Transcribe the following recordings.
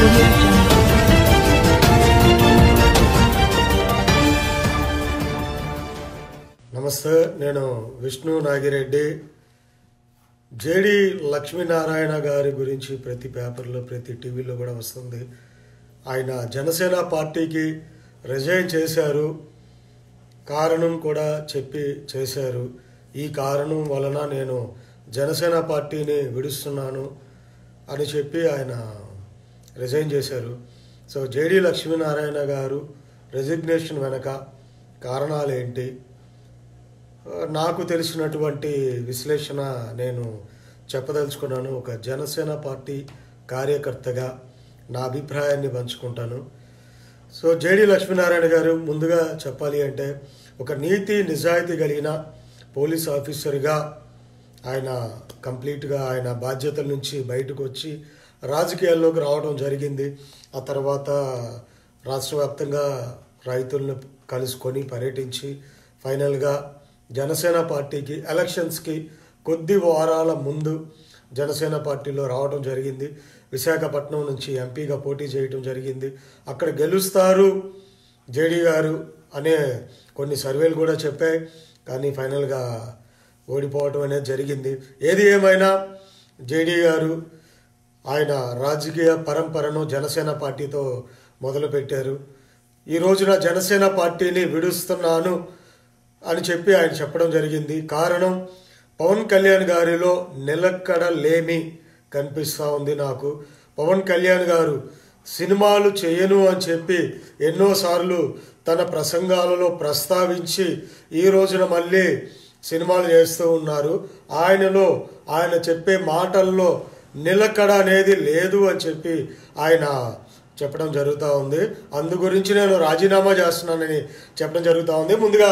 audio jungle. నమస్తే నేను Vishnu Nagireddy JD Lakshminarayana గారి గురించి ప్రతి పేపర్లో ప్రతి టీవీలో కూడా వస్తుంది ఆయన జనసేన పార్టీకి రిజైన్ చేశారు కారణం కూడా చెప్పి చేశారు ఈ కారణం వలన నేను జనసేన పార్టీని విడుస్తున్నాను అని చెప్పి ఆయన రిజైన్ చేశారు సో జేడి లక్ష్మీనారాయణ గారు రెసిగ్నేషన్ వెనక కారణాలు ఏంటి నాకు తెలిసినటువంటి విశ్లేషణ నేను చెప్పదలుచుకున్నాను ఒక జనసేన పార్టీ కార్యకర్తగా నా అభిప్రాయాన్ని పంచుకుంటాను సో జేడి లక్ష్మీనారాయణ గారు ముందుగా చెప్పాలి అంటే ఒక నీతి నిజాయితీ కలిగిన పోలీస్ ఆఫీసర్గా ఆయన కంప్లీట్గా ఆయన బాధ్యతల నుంచి బయటకు వచ్చి రాజకీయాల్లోకి రావడం జరిగింది ఆ తర్వాత రాష్ట్ర వ్యాప్తంగా రైతులను కలుసుకొని పర్యటించి ఫైనల్గా జనసేన పార్టీకి ఎలక్షన్స్కి కొద్ది వారాల ముందు జనసేన పార్టీలో రావడం జరిగింది విశాఖపట్నం నుంచి ఎంపీగా పోటీ చేయడం జరిగింది అక్కడ గెలుస్తారు జేడీ గారు అనే కొన్ని సర్వేలు కూడా చెప్పాయి కానీ ఫైనల్గా ఓడిపోవడం అనేది జరిగింది ఏది ఏమైనా జేడీ గారు ఆయన రాజకీయ పరంపరను జనసేన పార్టీతో మొదలుపెట్టారు ఈ రోజున జనసేన పార్టీని విడుస్తున్నాను అని చెప్పి ఆయన చెప్పడం జరిగింది కారణం పవన్ కళ్యాణ్ గారిలో నిలకడ లేమి కనిపిస్తూ ఉంది నాకు పవన్ కళ్యాణ్ గారు సినిమాలు చేయను అని చెప్పి ఎన్నోసార్లు తన ప్రసంగాలలో ప్రస్తావించి ఈ రోజున మళ్ళీ సినిమాలు చేస్తూ ఉన్నారు ఆయనలో ఆయన చెప్పే మాటల్లో నిలకడ అనేది లేదు అని చెప్పి ఆయన చెప్పడం జరుగుతూ ఉంది అందు గురించి నేను రాజీనామా చేస్తున్నానని చెప్పడం జరుగుతూ ఉంది ముందుగా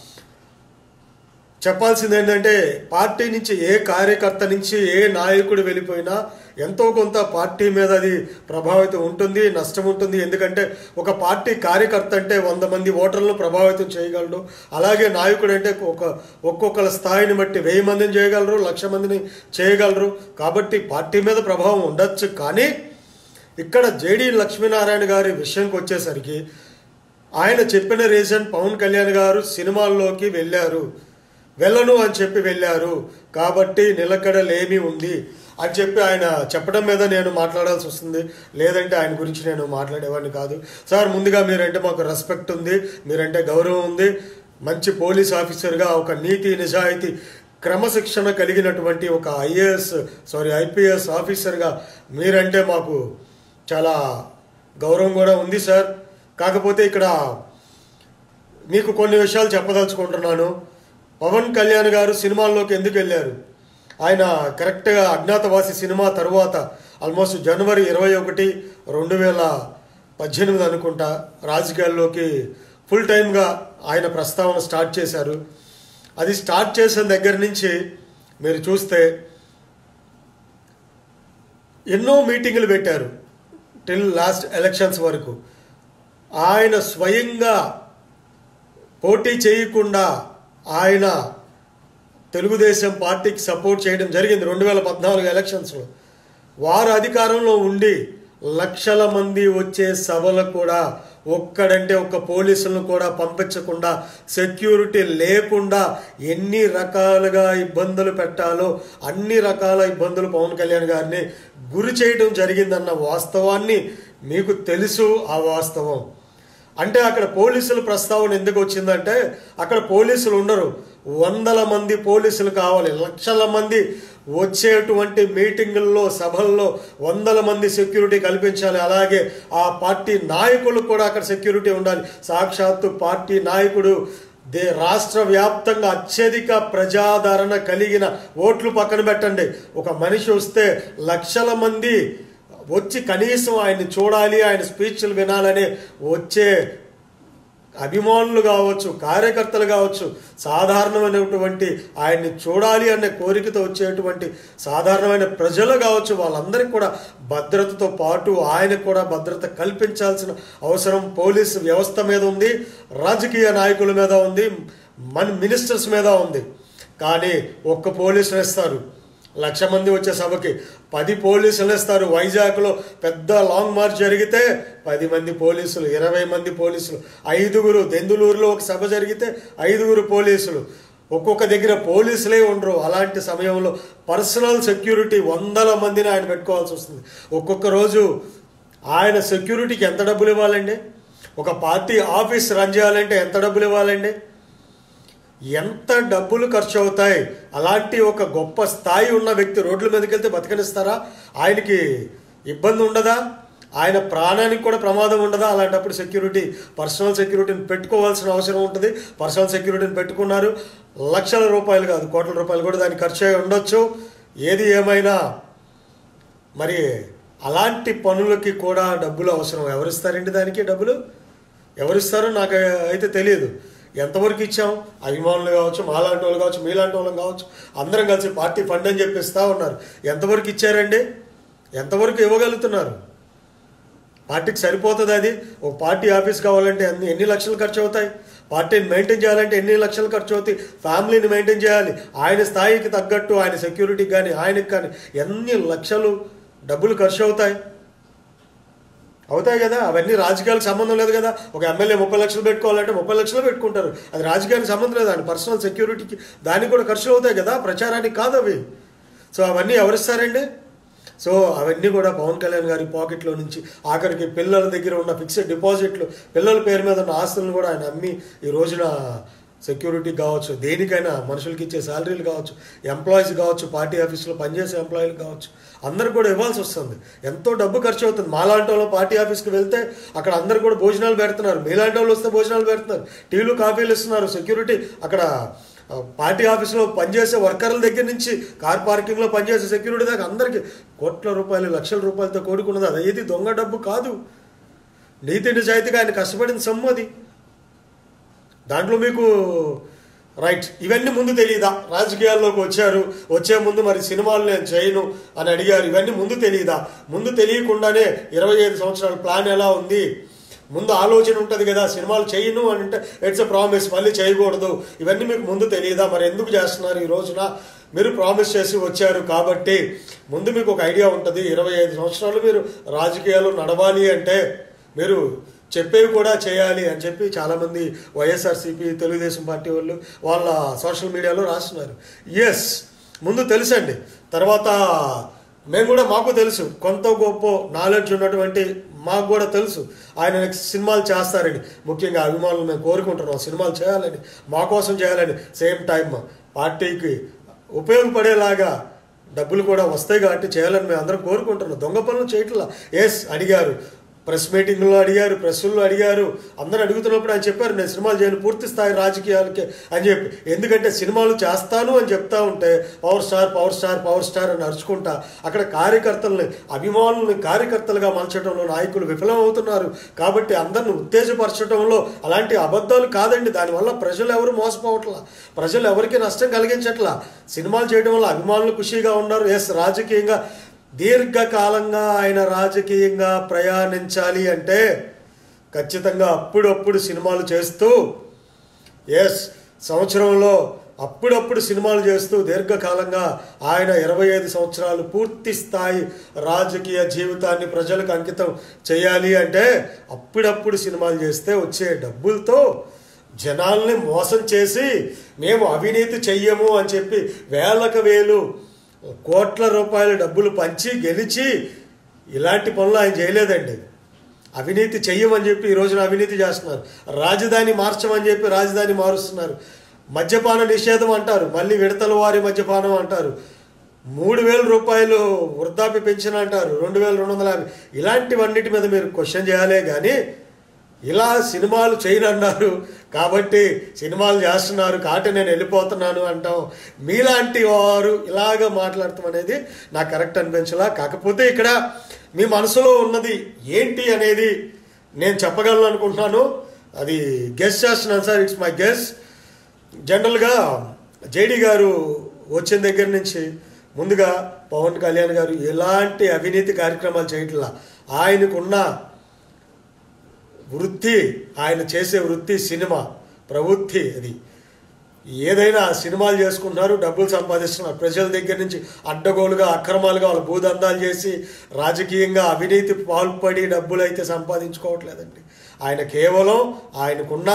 చెప్పాల్సింది ఏంటంటే పార్టీ నుంచి ఏ కార్యకర్త నుంచి ఏ నాయకుడు వెళ్ళిపోయినా ఎంతో కొంత పార్టీ మీద అది ప్రభావితం ఉంటుంది నష్టం ఉంటుంది ఎందుకంటే ఒక పార్టీ కార్యకర్త అంటే వంద మంది ఓటర్లను ప్రభావితం చేయగలడు అలాగే నాయకుడు అంటే ఒక ఒక్కొక్కల స్థాయిని బట్టి వెయ్యి మందిని చేయగలరు లక్ష మందిని చేయగలరు కాబట్టి పార్టీ మీద ప్రభావం ఉండొచ్చు కానీ ఇక్కడ జేడి లక్ష్మీనారాయణ గారి విషయంకి వచ్చేసరికి ఆయన చెప్పిన రీజన్ పవన్ కళ్యాణ్ గారు సినిమాల్లోకి వెళ్ళారు వెళ్ళను అని చెప్పి వెళ్ళారు కాబట్టి నిలకడలేమి ఉంది అని చెప్పి ఆయన చెప్పడం మీద నేను మాట్లాడాల్సి వస్తుంది లేదంటే ఆయన గురించి నేను మాట్లాడేవాడిని కాదు సార్ ముందుగా మీరంటే మాకు రెస్పెక్ట్ ఉంది మీరంటే గౌరవం ఉంది మంచి పోలీస్ ఆఫీసర్గా ఒక నీతి నిజాయితీ క్రమశిక్షణ కలిగినటువంటి ఒక ఐఏఎస్ సారీ ఐపీఎస్ ఆఫీసర్గా మీరంటే మాకు చాలా గౌరవం కూడా ఉంది సార్ కాకపోతే ఇక్కడ మీకు కొన్ని విషయాలు చెప్పదలుచుకుంటున్నాను పవన్ కళ్యాణ్ గారు సినిమాల్లోకి ఎందుకు వెళ్ళారు ఆయన కరెక్ట్గా అజ్ఞాతవాసి సినిమా తరువాత ఆల్మోస్ట్ జనవరి ఇరవై ఒకటి రెండు వేల పద్దెనిమిది అనుకుంటా రాజకీయాల్లోకి ఫుల్ టైమ్గా ఆయన ప్రస్తావన స్టార్ట్ చేశారు అది స్టార్ట్ చేసిన దగ్గర నుంచి మీరు చూస్తే ఎన్నో మీటింగులు పెట్టారు టిల్ లాస్ట్ ఎలక్షన్స్ వరకు ఆయన స్వయంగా పోటీ చేయకుండా ఆయన తెలుగుదేశం పార్టీకి సపోర్ట్ చేయడం జరిగింది రెండు వేల పద్నాలుగు ఎలక్షన్స్లో వారు అధికారంలో ఉండి లక్షల మంది వచ్చే సభలకు కూడా ఒక్కడంటే ఒక్క పోలీసులను కూడా పంపించకుండా సెక్యూరిటీ లేకుండా ఎన్ని రకాలుగా ఇబ్బందులు పెట్టాలో అన్ని రకాల ఇబ్బందులు పవన్ కళ్యాణ్ గారిని గురి చేయడం జరిగిందన్న వాస్తవాన్ని మీకు తెలుసు ఆ వాస్తవం అంటే అక్కడ పోలీసుల ప్రస్తావన ఎందుకు వచ్చిందంటే అక్కడ పోలీసులు ఉండరు వందల మంది పోలీసులు కావాలి లక్షల మంది వచ్చేటువంటి మీటింగుల్లో సభల్లో వందల మంది సెక్యూరిటీ కల్పించాలి అలాగే ఆ పార్టీ నాయకులు కూడా అక్కడ సెక్యూరిటీ ఉండాలి సాక్షాత్తు పార్టీ నాయకుడు దే రాష్ట్ర వ్యాప్తంగా అత్యధిక ప్రజాదరణ కలిగిన ఓట్లు పక్కన పెట్టండి ఒక మనిషి వస్తే లక్షల మంది వచ్చి కనీసం ఆయన్ని చూడాలి ఆయన స్పీచ్లు వినాలని వచ్చే అభిమానులు కావచ్చు కార్యకర్తలు కావచ్చు సాధారణమైనటువంటి ఆయన్ని చూడాలి అనే కోరికతో వచ్చేటువంటి సాధారణమైన ప్రజలు కావచ్చు వాళ్ళందరికీ కూడా భద్రతతో పాటు ఆయనకు కూడా భద్రత కల్పించాల్సిన అవసరం పోలీసు వ్యవస్థ మీద ఉంది రాజకీయ నాయకుల మీద ఉంది మన మినిస్టర్స్ మీద ఉంది కానీ ఒక్క పోలీసులు ఇస్తారు లక్ష మంది వచ్చే సభకి పది పోలీసులు ఇస్తారు వైజాగ్లో పెద్ద లాంగ్ మార్చ్ జరిగితే పది మంది పోలీసులు ఇరవై మంది పోలీసులు ఐదుగురు దెందులూరులో ఒక సభ జరిగితే ఐదుగురు పోలీసులు ఒక్కొక్క దగ్గర పోలీసులే ఉండరు అలాంటి సమయంలో పర్సనల్ సెక్యూరిటీ వందల మందిని ఆయన పెట్టుకోవాల్సి వస్తుంది ఒక్కొక్క రోజు ఆయన సెక్యూరిటీకి ఎంత డబ్బులు ఇవ్వాలండి ఒక పార్టీ ఆఫీస్ రన్ చేయాలంటే ఎంత డబ్బులు ఇవ్వాలండి ఎంత డబ్బులు ఖర్చు అవుతాయి అలాంటి ఒక గొప్ప స్థాయి ఉన్న వ్యక్తి రోడ్ల మీదకి వెళ్తే బతకనిస్తారా ఆయనకి ఇబ్బంది ఉండదా ఆయన ప్రాణానికి కూడా ప్రమాదం ఉండదా అలాంటప్పుడు సెక్యూరిటీ పర్సనల్ సెక్యూరిటీని పెట్టుకోవాల్సిన అవసరం ఉంటుంది పర్సనల్ సెక్యూరిటీని పెట్టుకున్నారు లక్షల రూపాయలు కాదు కోట్ల రూపాయలు కూడా దానికి ఖర్చు అయి ఉండొచ్చు ఏది ఏమైనా మరి అలాంటి పనులకి కూడా డబ్బులు అవసరం ఎవరిస్తారండి దానికి డబ్బులు ఎవరిస్తారో నాకు అయితే తెలియదు ఎంతవరకు ఇచ్చాం అభిమానులు కావచ్చు మాలాంటి వాళ్ళు కావచ్చు మీలాంటి వాళ్ళం కావచ్చు అందరం కలిసి పార్టీ ఫండ్ అని చెప్పి ఇస్తా ఉన్నారు ఎంతవరకు ఇచ్చారండి ఎంతవరకు ఇవ్వగలుగుతున్నారు పార్టీకి సరిపోతుంది అది ఒక పార్టీ ఆఫీస్ కావాలంటే ఎన్ని ఎన్ని లక్షలు ఖర్చు అవుతాయి పార్టీని మెయింటైన్ చేయాలంటే ఎన్ని లక్షలు ఖర్చు అవుతాయి ఫ్యామిలీని మెయింటైన్ చేయాలి ఆయన స్థాయికి తగ్గట్టు ఆయన సెక్యూరిటీకి కానీ ఆయనకి కానీ ఎన్ని లక్షలు డబ్బులు ఖర్చు అవుతాయి అవుతాయి కదా అవన్నీ రాజకీయాలకు సంబంధం లేదు కదా ఒక ఎమ్మెల్యే ముప్పై లక్షలు పెట్టుకోవాలంటే ముప్పై లక్షలు పెట్టుకుంటారు అది రాజకీయానికి సంబంధం లేదు ఆయన పర్సనల్ సెక్యూరిటీకి దానికి కూడా ఖర్చులు అవుతాయి కదా ప్రచారానికి కాదు అవి సో అవన్నీ ఎవరిస్తారండి సో అవన్నీ కూడా పవన్ కళ్యాణ్ గారి పాకెట్లో నుంచి ఆఖరికి పిల్లల దగ్గర ఉన్న ఫిక్స్డ్ డిపాజిట్లు పిల్లల పేరు మీద ఉన్న ఆస్తులను కూడా ఆయన అమ్మి ఈ రోజున సెక్యూరిటీ కావచ్చు దేనికైనా మనుషులకి ఇచ్చే శాలరీలు కావచ్చు ఎంప్లాయీస్ కావచ్చు పార్టీ ఆఫీస్లో పనిచేసే ఎంప్లాయీలు కావచ్చు అందరు కూడా ఇవ్వాల్సి వస్తుంది ఎంతో డబ్బు ఖర్చు అవుతుంది మాలాంటి వాళ్ళు పార్టీ ఆఫీస్కి వెళ్తే అక్కడ అందరు కూడా భోజనాలు పెడుతున్నారు మీలాంటి వాళ్ళు వస్తే భోజనాలు పెడుతున్నారు టీలు కాఫీలు ఇస్తున్నారు సెక్యూరిటీ అక్కడ ఆ, పార్టీ ఆఫీస్లో పనిచేసే వర్కర్ల దగ్గర నుంచి కార్ పార్కింగ్లో పనిచేసే సెక్యూరిటీ దాకా అందరికీ కోట్ల రూపాయలు లక్షల రూపాయలతో కూడుకున్నది అది ఏది దొంగ డబ్బు కాదు నీతి నిజాయితీగా ఆయన కష్టపడిన సొమ్ము అది దాంట్లో మీకు రైట్ ఇవన్నీ ముందు తెలియదా రాజకీయాల్లోకి వచ్చారు వచ్చే ముందు మరి సినిమాలు నేను చేయను అని అడిగారు ఇవన్నీ ముందు తెలియదా ముందు తెలియకుండానే ఇరవై ఐదు సంవత్సరాల ప్లాన్ ఎలా ఉంది ముందు ఆలోచన ఉంటుంది కదా సినిమాలు చేయను అని అంటే ఇట్స్ ఎ ప్రామిస్ మళ్ళీ చేయకూడదు ఇవన్నీ మీకు ముందు తెలియదా మరి ఎందుకు చేస్తున్నారు ఈ రోజున మీరు ప్రామిస్ చేసి వచ్చారు కాబట్టి ముందు మీకు ఒక ఐడియా ఉంటుంది ఇరవై ఐదు సంవత్సరాలు మీరు రాజకీయాలు నడవాలి అంటే మీరు చెప్పేవి కూడా చేయాలి అని చెప్పి చాలామంది వైఎస్ఆర్సీపీ తెలుగుదేశం పార్టీ వాళ్ళు వాళ్ళ సోషల్ మీడియాలో రాస్తున్నారు ఎస్ ముందు తెలుసండి తర్వాత మేము కూడా మాకు తెలుసు కొంత గొప్ప నాలెడ్జ్ ఉన్నటువంటి మాకు కూడా తెలుసు ఆయన సినిమాలు చేస్తారని ముఖ్యంగా అభిమానులు మేము కోరుకుంటున్నాం సినిమాలు చేయాలని మా కోసం చేయాలని సేమ్ టైం పార్టీకి ఉపయోగపడేలాగా డబ్బులు కూడా వస్తాయి కాబట్టి చేయాలని మేము అందరం కోరుకుంటున్నాం దొంగ పనులు చేయట్లా ఎస్ అడిగారు ప్రెస్ మీటింగ్లో అడిగారు ప్రెస్సుల్లో అడిగారు అందరూ అడుగుతున్నప్పుడు ఆయన చెప్పారు నేను సినిమాలు చేయను పూర్తి స్థాయి రాజకీయాలకి అని చెప్పి ఎందుకంటే సినిమాలు చేస్తాను అని చెప్తా ఉంటే power star power star power star అని అరుచుకుంటా అక్కడ కార్యకర్తల్ని అభిమానుల్ని కార్యకర్తలుగా మలచడంలో నాయకులు విఫలమవుతున్నారు కాబట్టి అందరిని ఉత్తేజపరచడంలో అలాంటి అబద్ధాలు కాదండి దానివల్ల ప్రజలు ఎవరు మోసపోవట్లా ప్రజలు ఎవరికి నష్టం కలిగించట్లా సినిమాలు చేయడం వల్ల అభిమానులు ఖుషీగా ఉన్నారు ఎస్ రాజకీయంగా దీర్ఘకాలంగా ఆయన రాజకీయంగా ప్రయాణించాలి అంటే ఖచ్చితంగా అప్పుడప్పుడు సినిమాలు చేస్తూ ఎస్ సంవత్సరంలో అప్పుడప్పుడు సినిమాలు చేస్తూ దీర్ఘకాలంగా ఆయన ఇరవై ఐదు సంవత్సరాలు పూర్తి స్థాయి రాజకీయ జీవితాన్ని ప్రజలకు అంకితం చేయాలి అంటే అప్పుడప్పుడు సినిమాలు చేస్తే వచ్చే డబ్బులతో జనాల్ని మోసం చేసి మేము అవినీతి చెయ్యము అని చెప్పి వేలకు వేలు కోట్ల రూపాయల డబ్బులు పంచి గెలిచి ఇలాంటి పనులు ఆయన చేయలేదండి అవినీతి చెయ్యమని చెప్పి ఈ రోజున అవినీతి చేస్తున్నారు రాజధాని మార్చమని చెప్పి రాజధాని మారుస్తున్నారు మద్యపాన నిషేధం అంటారు మళ్ళీ విడతల వారి మద్యపానం అంటారు మూడు వేల రూపాయలు వృద్ధాప్య పెన్షన్ అంటారు రెండు వేల రెండు వందల యాభై ఇలాంటివన్నిటి మీద మీరు క్వశ్చన్ చేయాలే కానీ ఇలా సినిమాలు చేయనన్నారు కాబట్టి సినిమాలు చేస్తున్నారు కాబట్టి నేను వెళ్ళిపోతున్నాను అంటాం మీలాంటి వారు ఇలాగ మాట్లాడటం అనేది నాకు కరెక్ట్ అనిపించలా కాకపోతే ఇక్కడ మీ మనసులో ఉన్నది ఏంటి అనేది నేను చెప్పగలను అనుకుంటున్నాను అది గెస్ట్ చేస్తున్నాను సార్ ఇట్స్ మై గెస్ జనరల్గా జేడి గారు వచ్చిన దగ్గర నుంచి ముందుగా పవన్ కళ్యాణ్ గారు ఎలాంటి అవినీతి కార్యక్రమాలు చేయట్లా ఆయనకున్న వృత్తి ఆయన చేసే వృత్తి సినిమా ప్రవృత్తి అది ఏదైనా సినిమాలు చేసుకుంటున్నారు డబ్బులు సంపాదిస్తున్నారు ప్రజల దగ్గర నుంచి అడ్డగోలుగా అక్రమాలుగా వాళ్ళ భూదందాలు చేసి రాజకీయంగా అవినీతి పాల్పడి డబ్బులు అయితే సంపాదించుకోవట్లేదండి ఆయన కేవలం ఆయనకున్న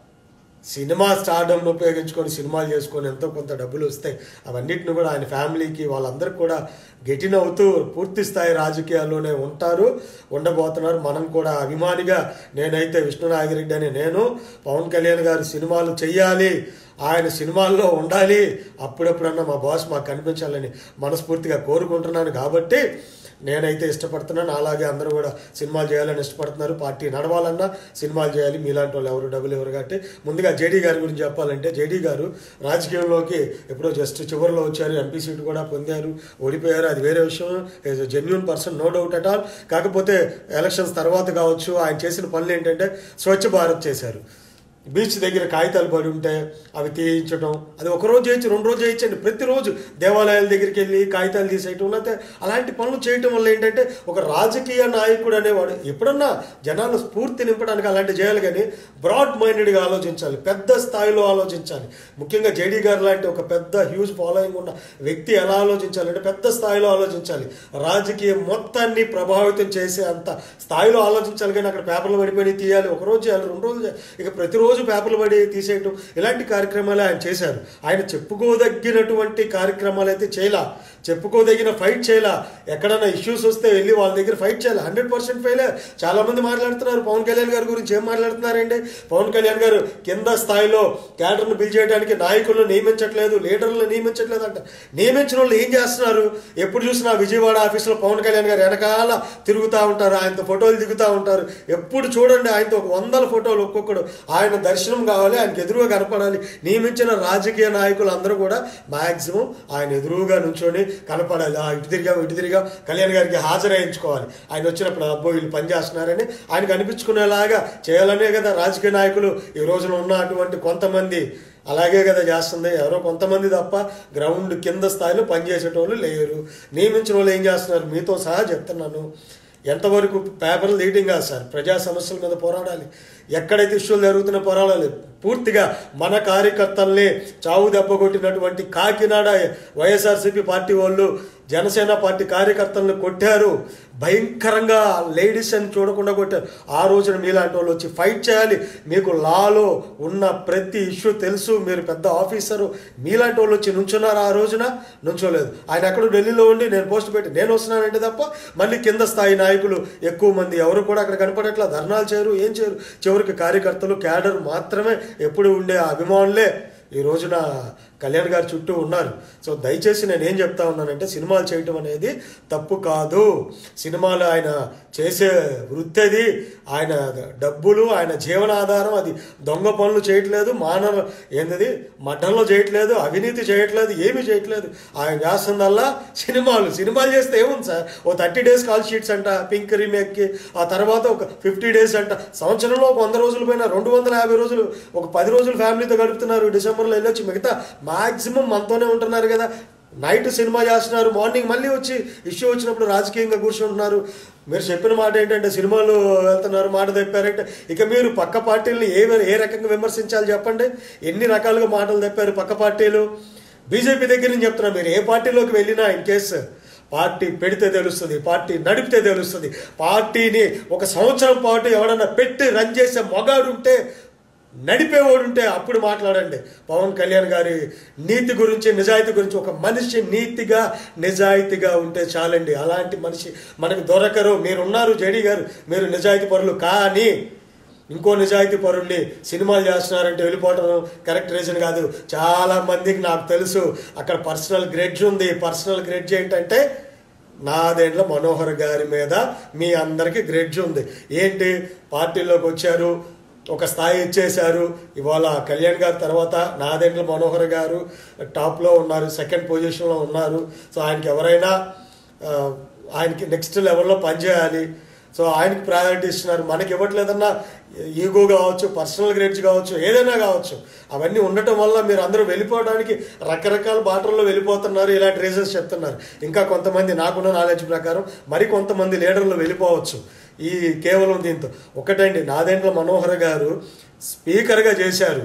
సినిమా స్టార్డమ్ను ఉపయోగించుకొని సినిమాలు చేసుకొని ఎంతో కొంత డబ్బులు వస్తాయి అవన్నిటిని కూడా ఆయన ఫ్యామిలీకి వాళ్ళందరికీ కూడా గెటిన్ అవుతూ పూర్తి స్థాయి రాజకీయాల్లోనే ఉంటారు ఉండబోతున్నారు మనం కూడా అభిమానిగా నేనైతే విష్ణునాగిరెడ్డి అని నేను పవన్ కళ్యాణ్ గారు సినిమాలు చెయ్యాలి ఆయన సినిమాల్లో ఉండాలి అప్పుడప్పుడన్నా మా బాస్ మాకు కనిపించాలని మనస్ఫూర్తిగా కోరుకుంటున్నాను కాబట్టి నేనైతే ఇష్టపడుతున్నాను అలాగే అందరూ కూడా సినిమాలు చేయాలని ఇష్టపడుతున్నారు పార్టీ నడవాలన్నా సినిమాలు చేయాలి మీలాంటి వాళ్ళు ఎవరు డబ్బులు ఎవరు కాబట్టి ముందుగా జేడీ గారి గురించి చెప్పాలంటే జేడీ గారు రాజకీయంలోకి ఎప్పుడో జస్ట్ చివరిలో వచ్చారు ఎంపీ సీట్ కూడా పొందారు ఓడిపోయారు అది వేరే విషయం is genuine person no doubt at all కాకపోతే ఎలక్షన్స్ తర్వాత కావచ్చు ఆయన చేసిన పనులు ఏంటంటే స్వచ్ఛ భారత్ చేశారు బీచ్ దగ్గర కాగితాలు పడి ఉంటే అవి తీయించడం అది ఒక రోజు చేయొచ్చు రెండు రోజు చేయొచ్చండి ప్రతిరోజు దేవాలయాల దగ్గరికి వెళ్ళి కాగితాలు తీసేయటం లేకపోతే అలాంటి పనులు చేయటం వల్ల ఏంటంటే ఒక రాజకీయ నాయకుడు అనేవాడు ఎప్పుడన్నా జనాలు స్ఫూర్తి నింపడానికి అలాంటి చేయాలి కానీ బ్రాడ్ మైండెడ్గా ఆలోచించాలి పెద్ద స్థాయిలో ఆలోచించాలి ముఖ్యంగా జేడీ గారు లాంటి ఒక పెద్ద హ్యూజ్ ఫాలోయింగ్ ఉన్న వ్యక్తి ఎలా ఆలోచించాలంటే పెద్ద స్థాయిలో ఆలోచించాలి రాజకీయం మొత్తాన్ని ప్రభావితం చేసే అంత స్థాయిలో ఆలోచించాలి కానీ అక్కడ పేపర్లు పడిపోయి తీయాలి ఒక రోజు చేయాలి రెండు రోజులు చేయాలి. ఇక ప్రతిరోజు పేపర్లు పడి తీసేయటం ఇలాంటి కార్యక్రమాలు ఆయన చేశారు ఆయన చెప్పుకోదగినటువంటి కార్యక్రమాలు అయితే చేయలా చెప్పుకోదగిన ఫైట్ చేయలా ఎక్కడైనా ఇష్యూస్ వస్తే వెళ్ళి వాళ్ళ దగ్గర ఫైట్ చేయాలి హండ్రెడ్ పర్సెంట్ ఫెయిల్ చాలా మంది మాట్లాడుతున్నారు పవన్ కళ్యాణ్ గారి గురించి ఏం మాట్లాడుతున్నారండి పవన్ కళ్యాణ్ గారు కింద స్థాయిలో క్యాడర్ను బిల్ చేయడానికి నాయకులను నియమించట్లేదు లీడర్లను నియమించట్లేదు అంట నియమించిన వాళ్ళు ఏం చేస్తున్నారు ఎప్పుడు చూసినా విజయవాడ ఆఫీసులో పవన్ కళ్యాణ్ గారు వెనకాల తిరుగుతూ ఉంటారు ఆయనతో ఫోటోలు దిగుతూ ఉంటారు ఎప్పుడు చూడండి ఆయనతో ఒక వందల ఫోటోలు ఒక్కొక్కడు ఆయన దర్శనం కావాలి ఆయనకి ఎదురుగా కనపడాలి నియమించిన రాజకీయ నాయకులు అందరూ కూడా మాక్సిమం ఆయన ఎదురుగా నుంచొని కనపడాలి ఆ ఇటు తిరిగా ఇటు తిరిగా కళ్యాణ్ గారికి హాజరేయించుకోవాలి ఆయన వచ్చినప్పుడు అబ్బో వీళ్ళు పనిచేస్తున్నారని ఆయనకు అనిపించుకునేలాగా చేయాలనే కదా రాజకీయ నాయకులు ఈ రోజున ఉన్న అటువంటి కొంతమంది అలాగే కదా చేస్తుంది ఎవరో కొంతమంది తప్ప గ్రౌండ్ కింద స్థాయిలో పనిచేసేటోళ్ళు లేరు నియమించిన వాళ్ళు ఏం చేస్తున్నారు మీతో సహా చెప్తున్నాను ఎంతవరకు పేపర్లు తీయటం కాదు సార్ ప్రజా సమస్యల మీద పోరాడాలి ఎక్కడైతే ఇష్యూలు జరుగుతున్న పోరాడాలి పూర్తిగా మన కార్యకర్తల్ని చావు దెబ్బ కొట్టినటువంటి కాకినాడ వైఎస్ఆర్సీపీ పార్టీ వాళ్ళు జనసేన పార్టీ కార్యకర్తలను కొట్టారు భయంకరంగా లేడీస్ అని చూడకుండా కొట్టారు ఆ రోజున మీలాంటి వాళ్ళు వచ్చి ఫైట్ చేయాలి మీకు లాలో ఉన్న ప్రతి ఇష్యూ తెలుసు మీరు పెద్ద ఆఫీసరు మీలాంటి వాళ్ళు వచ్చి నుంచున్నారు ఆ రోజున నుంచోలేదు ఆయన ఎక్కడ ఢిల్లీలో ఉండి నేను పోస్ట్ పెట్టి నేను వస్తున్నానంటే తప్ప మళ్ళీ కింద స్థాయి నాయకులు ఎక్కువ మంది ఎవరు కూడా అక్కడ కనపడట్లా ధర్నాలు చేయరు ఏం చేయరు చివరికి కార్యకర్తలు క్యాడర్ మాత్రమే ఎప్పుడు ఉండే ఆ అభిమానులే ఈ రోజున కళ్యాణ్ గారి చుట్టూ ఉన్నారు సో దయచేసి నేను ఏం చెప్తా ఉన్నానంటే సినిమాలు చేయటం అనేది తప్పు కాదు సినిమాలు ఆయన చేసే వృత్తి అది ఆయన డబ్బులు ఆయన జీవనాధారం అది దొంగ పనులు చేయట్లేదు మానవ ఏంటది మఠంలో చేయట్లేదు అవినీతి చేయట్లేదు ఏమీ చేయట్లేదు ఆయన చేస్తుందల్లా సినిమాలు సినిమాలు చేస్తే ఏముంది సార్ ఓ థర్టీ డేస్ కాల్ షీట్స్ అంట పింక్ రీమేక్కి ఆ తర్వాత ఒక ఫిఫ్టీ డేస్ అంట సంవత్సరంలో ఒక వంద రోజుల పైన రెండు వందల యాభై రోజులు ఒక పది రోజులు ఫ్యామిలీతో గడుపుతున్నారు డిసెంబర్లో వెళ్ళొచ్చి మిగతా మాక్సిమం మనతోనే ఉంటున్నారు కదా నైట్ సినిమా చేస్తున్నారు మార్నింగ్ మళ్ళీ వచ్చి ఇష్యూ వచ్చినప్పుడు రాజకీయంగా కూర్చుంటున్నారు మీరు చెప్పిన మాట ఏంటంటే సినిమాలు వెళ్తున్నారు మాట తెప్పారంటే ఇక మీరు పక్క పార్టీలని ఏ ఏ రకంగా విమర్శించాలి చెప్పండి ఎన్ని రకాలుగా మాటలు తెప్పారు పక్క పార్టీలు బీజేపీ దగ్గర నుంచి చెప్తున్నా మీరు ఏ పార్టీలోకి వెళ్ళినా ఇన్ కేసు పార్టీ పెడితే తెలుస్తుంది పార్టీ నడిపితే తెలుస్తుంది పార్టీని ఒక సంవత్సరం పాటు ఎవడన్నా పెట్టి రన్ చేసే మొగాడు ఉంటే నడిపేవాడు ఉంటే అప్పుడు మాట్లాడండి పవన్ కళ్యాణ్ గారి నీతి గురించి నిజాయితీ గురించి ఒక మనిషి నీతిగా నిజాయితీగా ఉంటే చాలండి అలాంటి మనిషి మనకు దొరకరు మీరున్నారు జేడీ గారు మీరు నిజాయితీ పరులు కానీ ఇంకో నిజాయితీ పరుల్ని సినిమాలు చేస్తున్నారంటే వెళ్ళిపోవడం కరెక్ట్ రీజన్ కాదు చాలా మందికి నాకు తెలుసు అక్కడ పర్సనల్ గ్రెడ్జ్ ఉంది పర్సనల్ గ్రెడ్జ్ ఏంటంటే నాదేండ్ల మనోహర్ గారి మీద మీ అందరికీ గ్రెడ్జ్ ఉంది ఏంటి పార్టీలోకి వచ్చారు ఒక స్థాయి ఇచ్చేశారు ఇవాళ కళ్యాణ్ గారి తర్వాత నాదెండ్ల మనోహర్ గారు టాప్లో ఉన్నారు సెకండ్ పొజిషన్లో ఉన్నారు సో ఆయనకి ఎవరైనా ఆ, ఆయనకి నెక్స్ట్ లెవెల్లో పనిచేయాలి సో ఆయనకి ప్రయారిటీ ఇస్తున్నారు మనకి ఇవ్వట్లేదన్నా ఈగో కావచ్చు పర్సనల్ గ్రేడ్స్ కావచ్చు ఏదైనా కావచ్చు అవన్నీ ఉండటం వల్ల మీరు అందరూ వెళ్ళిపోవడానికి రకరకాల బాటల్లో వెళ్ళిపోతున్నారు ఇలాంటి రీజన్స్ చెప్తున్నారు ఇంకా కొంతమంది నాకున్న నాలెడ్జ్ ప్రకారం మరి కొంతమంది లీడర్లు వెళ్ళిపోవచ్చు ఈ కేవలం దీంతో ఒకటండి నాదెండ్ల మనోహర్ గారు స్పీకర్గా చేశారు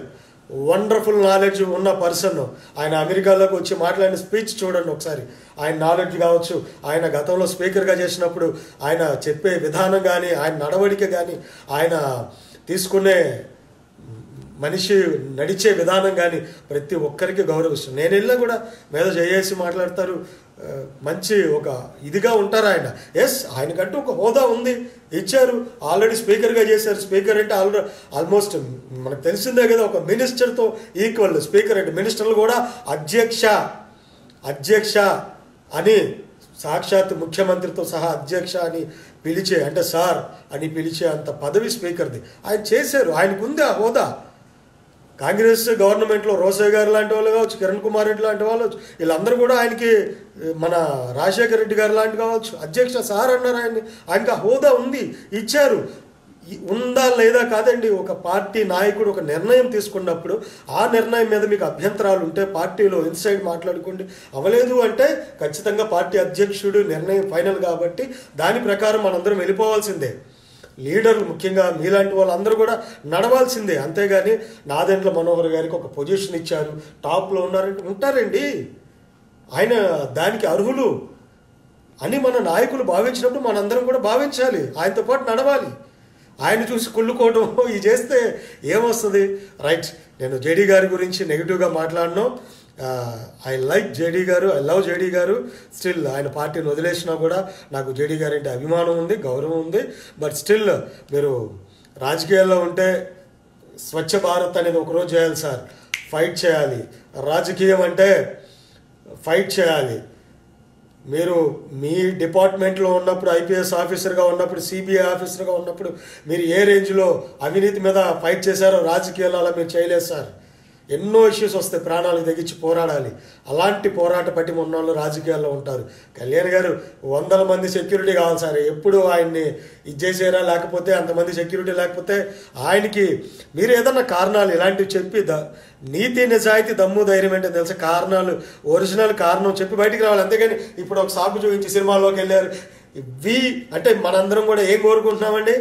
వండర్ఫుల్ నాలెడ్జ్ ఉన్న పర్సన్ ఆయన అమెరికాలోకి వచ్చి మాట్లాడిన స్పీచ్ చూడండి ఒకసారి ఆయన నాలెడ్జ్ కావచ్చు ఆయన గతంలో స్పీకర్గా చేసినప్పుడు ఆయన చెప్పే విధానం కానీ ఆయన నడవడిక కానీ ఆయన తీసుకునే మనిషి నడిచే విధానం కానీ ప్రతి ఒక్కరికి గౌరవిస్తుంది నేను వెళ్ళినా కూడా మీద చేసి మాట్లాడతారు ఆ, మంచి ఒక ఇదిగా ఉంటారు ఆయన ఎస్ ఆయనకంటూ ఒక హోదా ఉంది ఇచ్చారు ఆల్రెడీ స్పీకర్గా చేశారు స్పీకర్ అంటే ఆల్రెడీ ఆల్మోస్ట్ మనకు తెలిసిందే కదా ఒక మినిస్టర్తో ఈక్వల్ స్పీకర్ అంటే మినిస్టర్లు కూడా అధ్యక్ష అధ్యక్ష అని సాక్షాత్ ముఖ్యమంత్రితో సహా అధ్యక్ష అని పిలిచే అంటే సార్ అని పిలిచే అంత పదవి స్పీకర్ది ఆయన చేశారు ఆయనకు ఉంది ఆ హోదా కాంగ్రెస్ గవర్నమెంట్లో రోసయ్య గారు లాంటి వాళ్ళు కావచ్చు కిరణ్ కుమార్ రెడ్డి లాంటి వాళ్ళు కావచ్చు. వీళ్ళందరూ కూడా ఆయనకి ఏ, మన రాజశేఖర రెడ్డి గారు లాంటి కావచ్చు అధ్యక్ష సార్ అన్నారు ఆయన్ని ఆయనకి ఆ హోదా ఉంది ఇచ్చారు ఈ- ఉందా లేదా కాదండి ఒక పార్టీ నాయకుడు ఒక నిర్ణయం తీసుకున్నప్పుడు ఆ నిర్ణయం మీద మీకు అభ్యంతరాలు ఉంటే పార్టీలో ఇన్సైడ్ మాట్లాడుకోండి అవలేదు అంటే ఖచ్చితంగా పార్టీ అధ్యక్షుడు నిర్ణయం ఫైనల్ కాబట్టి దాని ప్రకారం మనందరం వెళ్ళిపోవాల్సిందే లీడర్లు ముఖ్యంగా మీలాంటి వాళ్ళందరూ కూడా నడవాల్సిందే అంతేగాని నాదెండ్ల మనోహర్ గారికి ఒక పొజిషన్ ఇచ్చారు టాప్లో ఉన్నారంటే ఉంటారండి ఆయన దానికి అర్హులు అని మన నాయకులు భావించినప్పుడు మనందరం కూడా భావించాలి ఆయనతో పాటు నడవాలి ఆయన చూసి కుళ్ళుకోవడం ఇది చేస్తే ఏమొస్తుంది రైట్ నేను జేడీ గారి గురించి నెగిటివ్గా మాట్లాడను I like J D garu I love J D garu still ఆయన పార్టీని వదిలేసినా కూడా నాకు జేడీ గారి అంటే అభిమానం ఉంది గౌరవం ఉంది బట్ స్టిల్ మీరు రాజకీయాల్లో ఉంటే స్వచ్ఛ భారత్ అనేది ఒకరోజు చేయాలి సార్ ఫైట్ చేయాలి రాజకీయం అంటే ఫైట్ చేయాలి మీరు మీ డిపార్ట్మెంట్లో ఉన్నప్పుడు ఐపీఎస్ ఆఫీసర్గా ఉన్నప్పుడు సిబిఐ ఆఫీసర్గా ఉన్నప్పుడు మీరు ఏ రేంజ్లో అవినీతి మీద ఫైట్ చేశారో రాజకీయాల్లో అలా మీరు చేయలేదు సార్ ఎన్నో ఇష్యూస్ వస్తాయి ప్రాణాలకు తెగించి పోరాడాలి అలాంటి పోరాట పట్టిమ ఉన్న వాళ్ళు రాజకీయాల్లో ఉంటారు కళ్యాణ్ గారు వందల మంది సెక్యూరిటీ కావాలి సార్ ఎప్పుడు ఆయన్ని ఇది చేసారా లేకపోతే అంతమంది సెక్యూరిటీ లేకపోతే ఆయనకి మీరు ఏదన్నా కారణాలు ఇలాంటివి చెప్పి ద నీతి నిజాయితీ దమ్ము ధైర్యం అంటే తెలుసా కారణాలు ఒరిజినల్ కారణం చెప్పి బయటికి రావాలి అంతేగాని ఇప్పుడు ఒక సాకు చూపించి సినిమాల్లోకి వెళ్ళారు వి అంటే మనందరం కూడా ఏం కోరుకుంటున్నామండి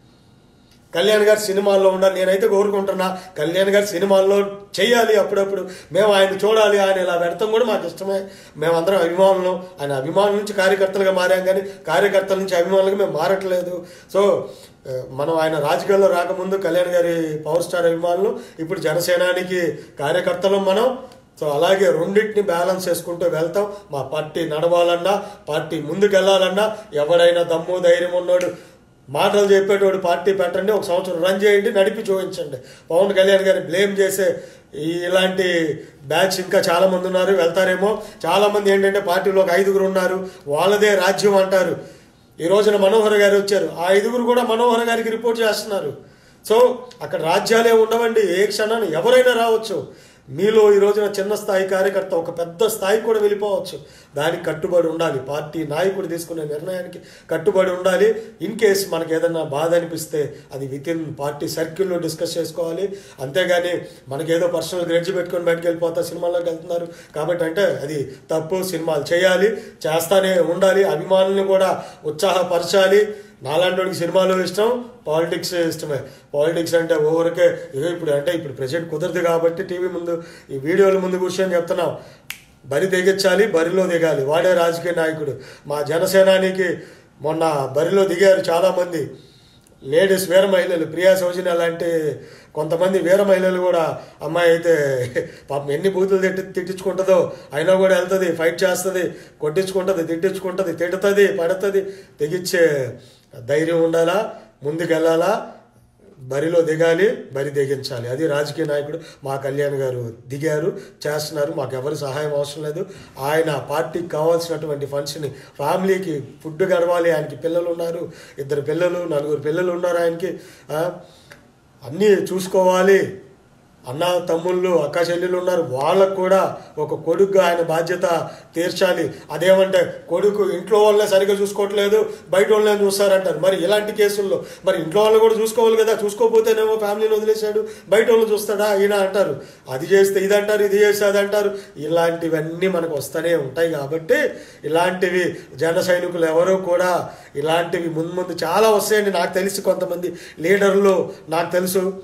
కళ్యాణ్ గారు సినిమాల్లో ఉండాలి నేనైతే కోరుకుంటున్నా కళ్యాణ్ గారు సినిమాల్లో చేయాలి అప్పుడప్పుడు మేము ఆయన చూడాలి ఆయన ఇలా పెడతాం కూడా మాకు ఇష్టమే మేమందరం అభిమానులు ఆయన అభిమానుల నుంచి కార్యకర్తలుగా మారాం కానీ కార్యకర్తల నుంచి అభిమానులుగా మేము మారట్లేదు సో ఆ, మనం ఆయన రాజకీయాల్లో రాకముందు కళ్యాణ్ గారి పవర్ స్టార్ అభిమానులు ఇప్పుడు జనసేనానికి కార్యకర్తలు మనం సో అలాగే రెండింటిని బ్యాలెన్స్ చేసుకుంటూ వెళ్తాం మా పార్టీ నడవాలన్నా పార్టీ ముందుకు వెళ్ళాలన్నా ఎవడైనా దమ్ము ధైర్యం ఉన్నాడు మాటలు చెప్పేటోడు పార్టీ పెట్టండి ఒక సంవత్సరం రన్ చేయండి నడిపి చూపించండి పవన్ కళ్యాణ్ గారిని బ్లేమ్ చేసే ఈ ఇలాంటి బ్యాచ్ ఇంకా చాలా మంది ఉన్నారు వెళ్తారేమో చాలా మంది ఏంటంటే పార్టీలో ఒక ఐదుగురు ఉన్నారు వాళ్ళదే రాజ్యం అంటారు ఈ రోజున మనోహర్ గారు వచ్చారు ఆ ఐదుగురు కూడా మనోహర్ గారికి రిపోర్ట్ చేస్తున్నారు సో అక్కడ రాజ్యాలే ఉండవండి ఏ క్షణాన్ని ఎవరైనా రావచ్చు మీలో ఈ రోజున చిన్న స్థాయి కార్యకర్త ఒక పెద్ద స్థాయికి కూడా వెళ్ళిపోవచ్చు దానికి కట్టుబడి ఉండాలి పార్టీ నాయకుడు తీసుకునే నిర్ణయానికి కట్టుబడి ఉండాలి ఇన్ కేస్ మనకి ఏదైనా బాధ అనిపిస్తే అది విత్ ఇన్ పార్టీ సర్కిల్లో డిస్కస్ చేసుకోవాలి అంతేగాని మనకి ఏదో పర్సనల్ గ్రెడ్జ్ పెట్టుకొని బయటకు వెళ్ళిపోతా సినిమాల్లోకి వెళ్తున్నారు కాబట్టి అంటే అది తప్పు సినిమాలు చేయాలి చేస్తానే ఉండాలి అభిమానుల్ని కూడా ఉత్సాహపరచాలి నాలాంటి సినిమాలు ఇష్టం పాలిటిక్స్ ఇష్టమే పాలిటిక్స్ అంటే ఓవరకే ఇదో ఇప్పుడు అంటే ఇప్పుడు ప్రజెంట్ కుదరదు కాబట్టి టీవీ ముందు ఈ వీడియోల ముందు కూర్చొని చెప్తున్నాం బరి దిగించాలి బరిలో దిగాలి వాడే రాజకీయ నాయకుడు మా జనసేనానికి మొన్న బరిలో దిగారు చాలామంది లేడీస్ వీర మహిళలు ప్రియా సౌజన్య లాంటి కొంతమంది వీర మహిళలు కూడా అమ్మాయి అయితే పాపం ఎన్ని బూతులు తిట్టి తిట్టించుకుంటుందో అయినా కూడా వెళ్తుంది ఫైట్ చేస్తుంది కొట్టించుకుంటుంది తిట్టించుకుంటుంది తిడుతుంది పడుతుంది తెగిచ్చే ధైర్యం ఉండాలా ముందుకెళ్ళాలా బరిలో దిగాలి బరి దిగించాలి అది రాజకీయ నాయకుడు మా కళ్యాణ్ గారు దిగారు చేస్తున్నారు మాకు ఎవరి సహాయం అవసరం లేదు ఆయన పార్టీకి కావాల్సినటువంటి ఫండ్స్ని ఫ్యామిలీకి ఫుడ్ గడవాలి ఆయనకి పిల్లలు ఉన్నారు ఇద్దరు పిల్లలు నలుగురు పిల్లలు ఉన్నారు ఆయనకి ఆ, అన్నీ చూసుకోవాలి అన్న తమ్ముళ్ళు అక్క చెల్లెలు ఉన్నారు వాళ్ళకు కూడా ఒక కొడుకుగా ఆయన బాధ్యత తీర్చాలి అదేమంటే కొడుకు ఇంట్లో వాళ్ళనే సరిగ్గా చూసుకోవట్లేదు బయట వాళ్ళనే చూస్తారంటారు మరి ఇలాంటి కేసుల్లో మరి ఇంట్లో వాళ్ళు కూడా చూసుకోవాలి కదా చూసుకోకపోతేనేమో ఫ్యామిలీని వదిలేశాడు బయట వాళ్ళు చూస్తాడా ఈయన అంటారు అది చేస్తే ఇది అంటారు ఇది చేస్తే అది అంటారు ఇలాంటివన్నీ మనకు వస్తూనే ఉంటాయి కాబట్టి ఇలాంటివి జన సైనికులు ఎవరూ కూడా ఇలాంటివి ముందు ముందు చాలా వస్తాయండి నాకు తెలిసి కొంతమంది లీడర్లు నాకు తెలుసు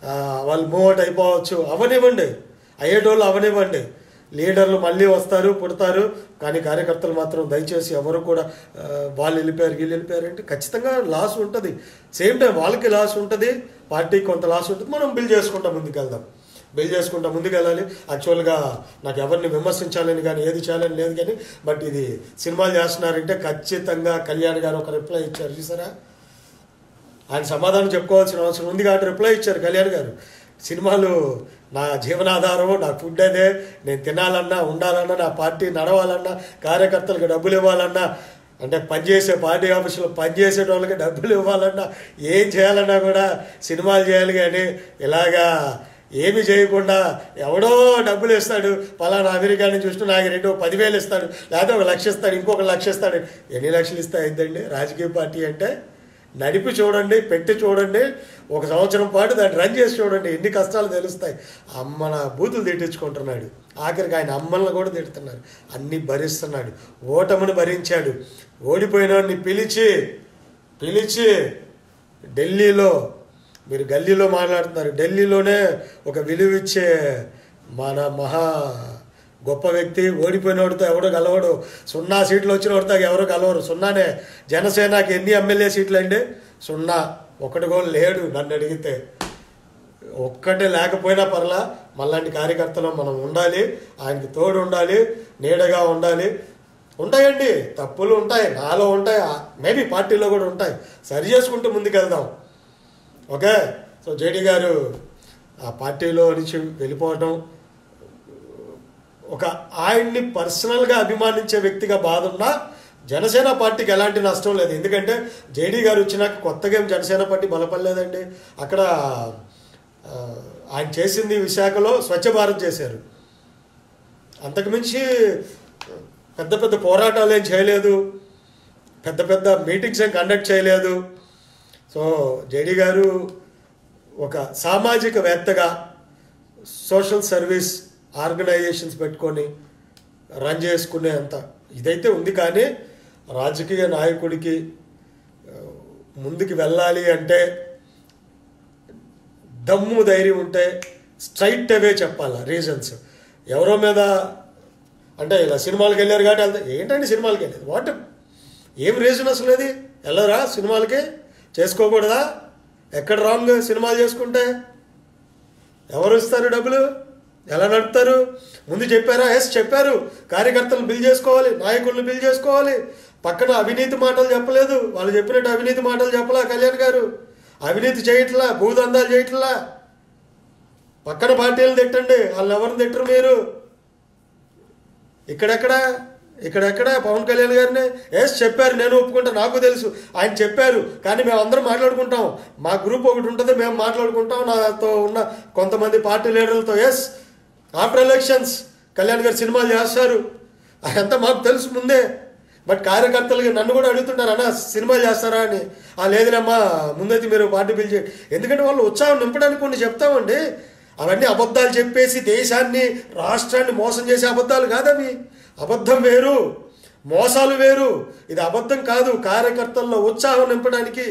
ఆ, వాళ్ళు మూవ్ అవుట్ అయిపోవచ్చు అవనివ్వండి అయ్యేటోళ్ళు అవనివ్వండి లీడర్లు మళ్ళీ వస్తారు పుడతారు కానీ కార్యకర్తలు మాత్రం దయచేసి ఎవరు కూడా ఆ, వాళ్ళు వెళ్ళిపోయారు వీళ్ళు వెళ్ళిపోయారు అంటే ఖచ్చితంగా లాస్ ఉంటుంది సేమ్ టైం వాళ్ళకి లాస్ ఉంటుంది పార్టీకి కొంత లాస్ ఉంటుంది మనం బిల్ చేసుకుంటా ముందుకెళ్దాం బిల్ చేసుకుంటా ముందుకెళ్ళాలి యాక్చువల్గా నాకు ఎవరిని విమర్శించాలని కానీ ఏది చేయాలని లేదు కానీ బట్ ఇది సినిమాలు చేస్తున్నారంటే ఖచ్చితంగా కళ్యాణ్ గారు ఒక రిప్లై ఇచ్చారు చూసారా ఆయన సమాధానం చెప్పుకోవాల్సిన అవసరం ఉంది కాబట్టి రిప్లై ఇచ్చారు కళ్యాణ్ గారు సినిమాలు నా జీవనాధారం నా ఫుడ్ అదే నేను తినాలన్నా ఉండాలన్నా నా పార్టీ నడవాలన్నా కార్యకర్తలకు డబ్బులు ఇవ్వాలన్నా అంటే పనిచేసే పార్టీ ఆఫీసులో పనిచేసే వాళ్ళకి డబ్బులు ఇవ్వాలన్నా ఏం చేయాలన్నా కూడా సినిమాలు చేయాలి కానీ ఇలాగా ఏమి చేయకుండా ఎవడో డబ్బులు ఇస్తాడు పలానా అమెరికా నుంచి చూస్తూ నాకు రెండు పదివేలు ఇస్తాడు లేకపోతే ఒక లక్ష ఇస్తాడు ఇంకొక లక్ష ఇస్తాడు ఎన్ని లక్షలు ఇస్తే అయిద్దండి రాజకీయ పార్టీ అంటే నడిపి చూడండి పెట్టి చూడండి ఒక సంవత్సరం పాటు దాన్ని రన్ చేసి చూడండి ఎన్ని కష్టాలు తెలుస్తాయి అమ్మన బూతులు తిట్టించుకుంటున్నాడు ఆఖరికి ఆయన అమ్మల్ని కూడా తిడుతున్నారు అన్ని భరిస్తున్నాడు ఓటమిని భరించాడు ఓడిపోయినవాడిని పిలిచి పిలిచి ఢిల్లీలో మీరు గల్లీలో మాట్లాడుతున్నారు ఢిల్లీలోనే ఒక విలువిచ్చే మన మహా గొప్ప వ్యక్తి ఓడిపోయినోడితో ఎవడో గెలవడు సున్నా సీట్లు వచ్చినోడితో ఎవరు గెలవరు సున్నానే జనసేనకి ఎన్ని ఎమ్మెల్యే సీట్లు అండి సున్నా ఒకటి కూడా లేడు నన్ను అడిగితే ఒక్కటే లేకపోయినా పర్లా మళ్ళాంటి కార్యకర్తలు మనం ఉండాలి ఆయనకి తోడు ఉండాలి నీడగా ఉండాలి ఉంటాయండి తప్పులు ఉంటాయి నాలో ఉంటాయి మేబీ పార్టీలో కూడా ఉంటాయి సరి చేసుకుంటూ ముందుకెళ్దాం ఓకే సో జేడీ గారు ఆ పార్టీలో నుంచి వెళ్ళిపోవటం ఒక ఆయన్ని పర్సనల్గా అభిమానించే వ్యక్తిగా బాధ ఉన్నా జనసేన పార్టీకి ఎలాంటి నష్టం లేదు ఎందుకంటే జేడీ గారు వచ్చినాక కొత్తగా ఏం జనసేన పార్టీ బలపడలేదండి అక్కడ ఆ, ఆయన చేసింది విశాఖలో స్వచ్ఛ భారత్ చేశారు అంతకుమించి పెద్ద పెద్ద పోరాటాలు ఏం చేయలేదు పెద్ద పెద్ద మీటింగ్స్ ఏం కండక్ట్ చేయలేదు సో జేడీ గారు ఒక సామాజికవేత్తగా సోషల్ సర్వీస్ ఆర్గనైజేషన్స్ పెట్టుకొని రన్ చేసుకునే అంత ఇదైతే ఉంది కానీ రాజకీయ నాయకుడికి ఆ, ముందుకు వెళ్ళాలి అంటే దమ్ము ధైర్యం ఉంటే స్ట్రైట్ అవే చెప్పాలి రీజన్స్ ఎవరో మీద అంటే ఇలా సినిమాలకు వెళ్ళారు కాబట్టి వెళ్తే ఏంటండి సినిమాలకి వెళ్ళేది వాట్ ఏం రీజన్ అసలు అది వెళ్ళరా సినిమాలకి చేసుకోకూడదా ఎక్కడ రాంగ్ సినిమాలు చేసుకుంటే ఎవరు ఇస్తారు డబ్బులు ఎలా నడుపుతారు ముందు చెప్పారా ఎస్ చెప్పారు కార్యకర్తలు బిల్ చేసుకోవాలి నాయకులను బిల్ చేసుకోవాలి పక్కన అవినీతి మాటలు చెప్పలేదు వాళ్ళు చెప్పినట్టు అవినీతి మాటలు చెప్పలా కళ్యాణ్ గారు అవినీతి చేయట్లా భూదందాలు చేయట్లా పక్కన పార్టీలు తిట్టండి వాళ్ళు ఎవరిని తిట్టరు మీరు ఇక్కడెక్కడ ఇక్కడెక్కడ పవన్ కళ్యాణ్ గారిని ఎస్ చెప్పారు నేను ఒప్పుకుంటా నాకు తెలుసు ఆయన చెప్పారు కానీ మేము అందరం మాట్లాడుకుంటాం మా గ్రూప్ ఒకటి ఉంటుంది మేము మాట్లాడుకుంటాం నాతో ఉన్న కొంతమంది పార్టీ లీడర్లతో yes after elections Kalyan garu సినిమాలు చేస్తారు అదంతా మాకు తెలుసు ముందే బట్ కార్యకర్తలకి నన్ను కూడా అడుగుతుంటారు అన్న సినిమాలు చేస్తారా అని ఆ లేదులేమ్మా ముందైతే మీరు పార్టీ పిలిచి ఎందుకంటే వాళ్ళు ఉత్సాహం నింపడానికి కొన్ని చెప్తామండి అవన్నీ అబద్ధాలు చెప్పేసి దేశాన్ని రాష్ట్రాన్ని మోసం చేసే అబద్ధాలు కాదవి అబద్ధం వేరు మోసాలు వేరు ఇది అబద్ధం కాదు కార్యకర్తల్లో ఉత్సాహం నింపడానికి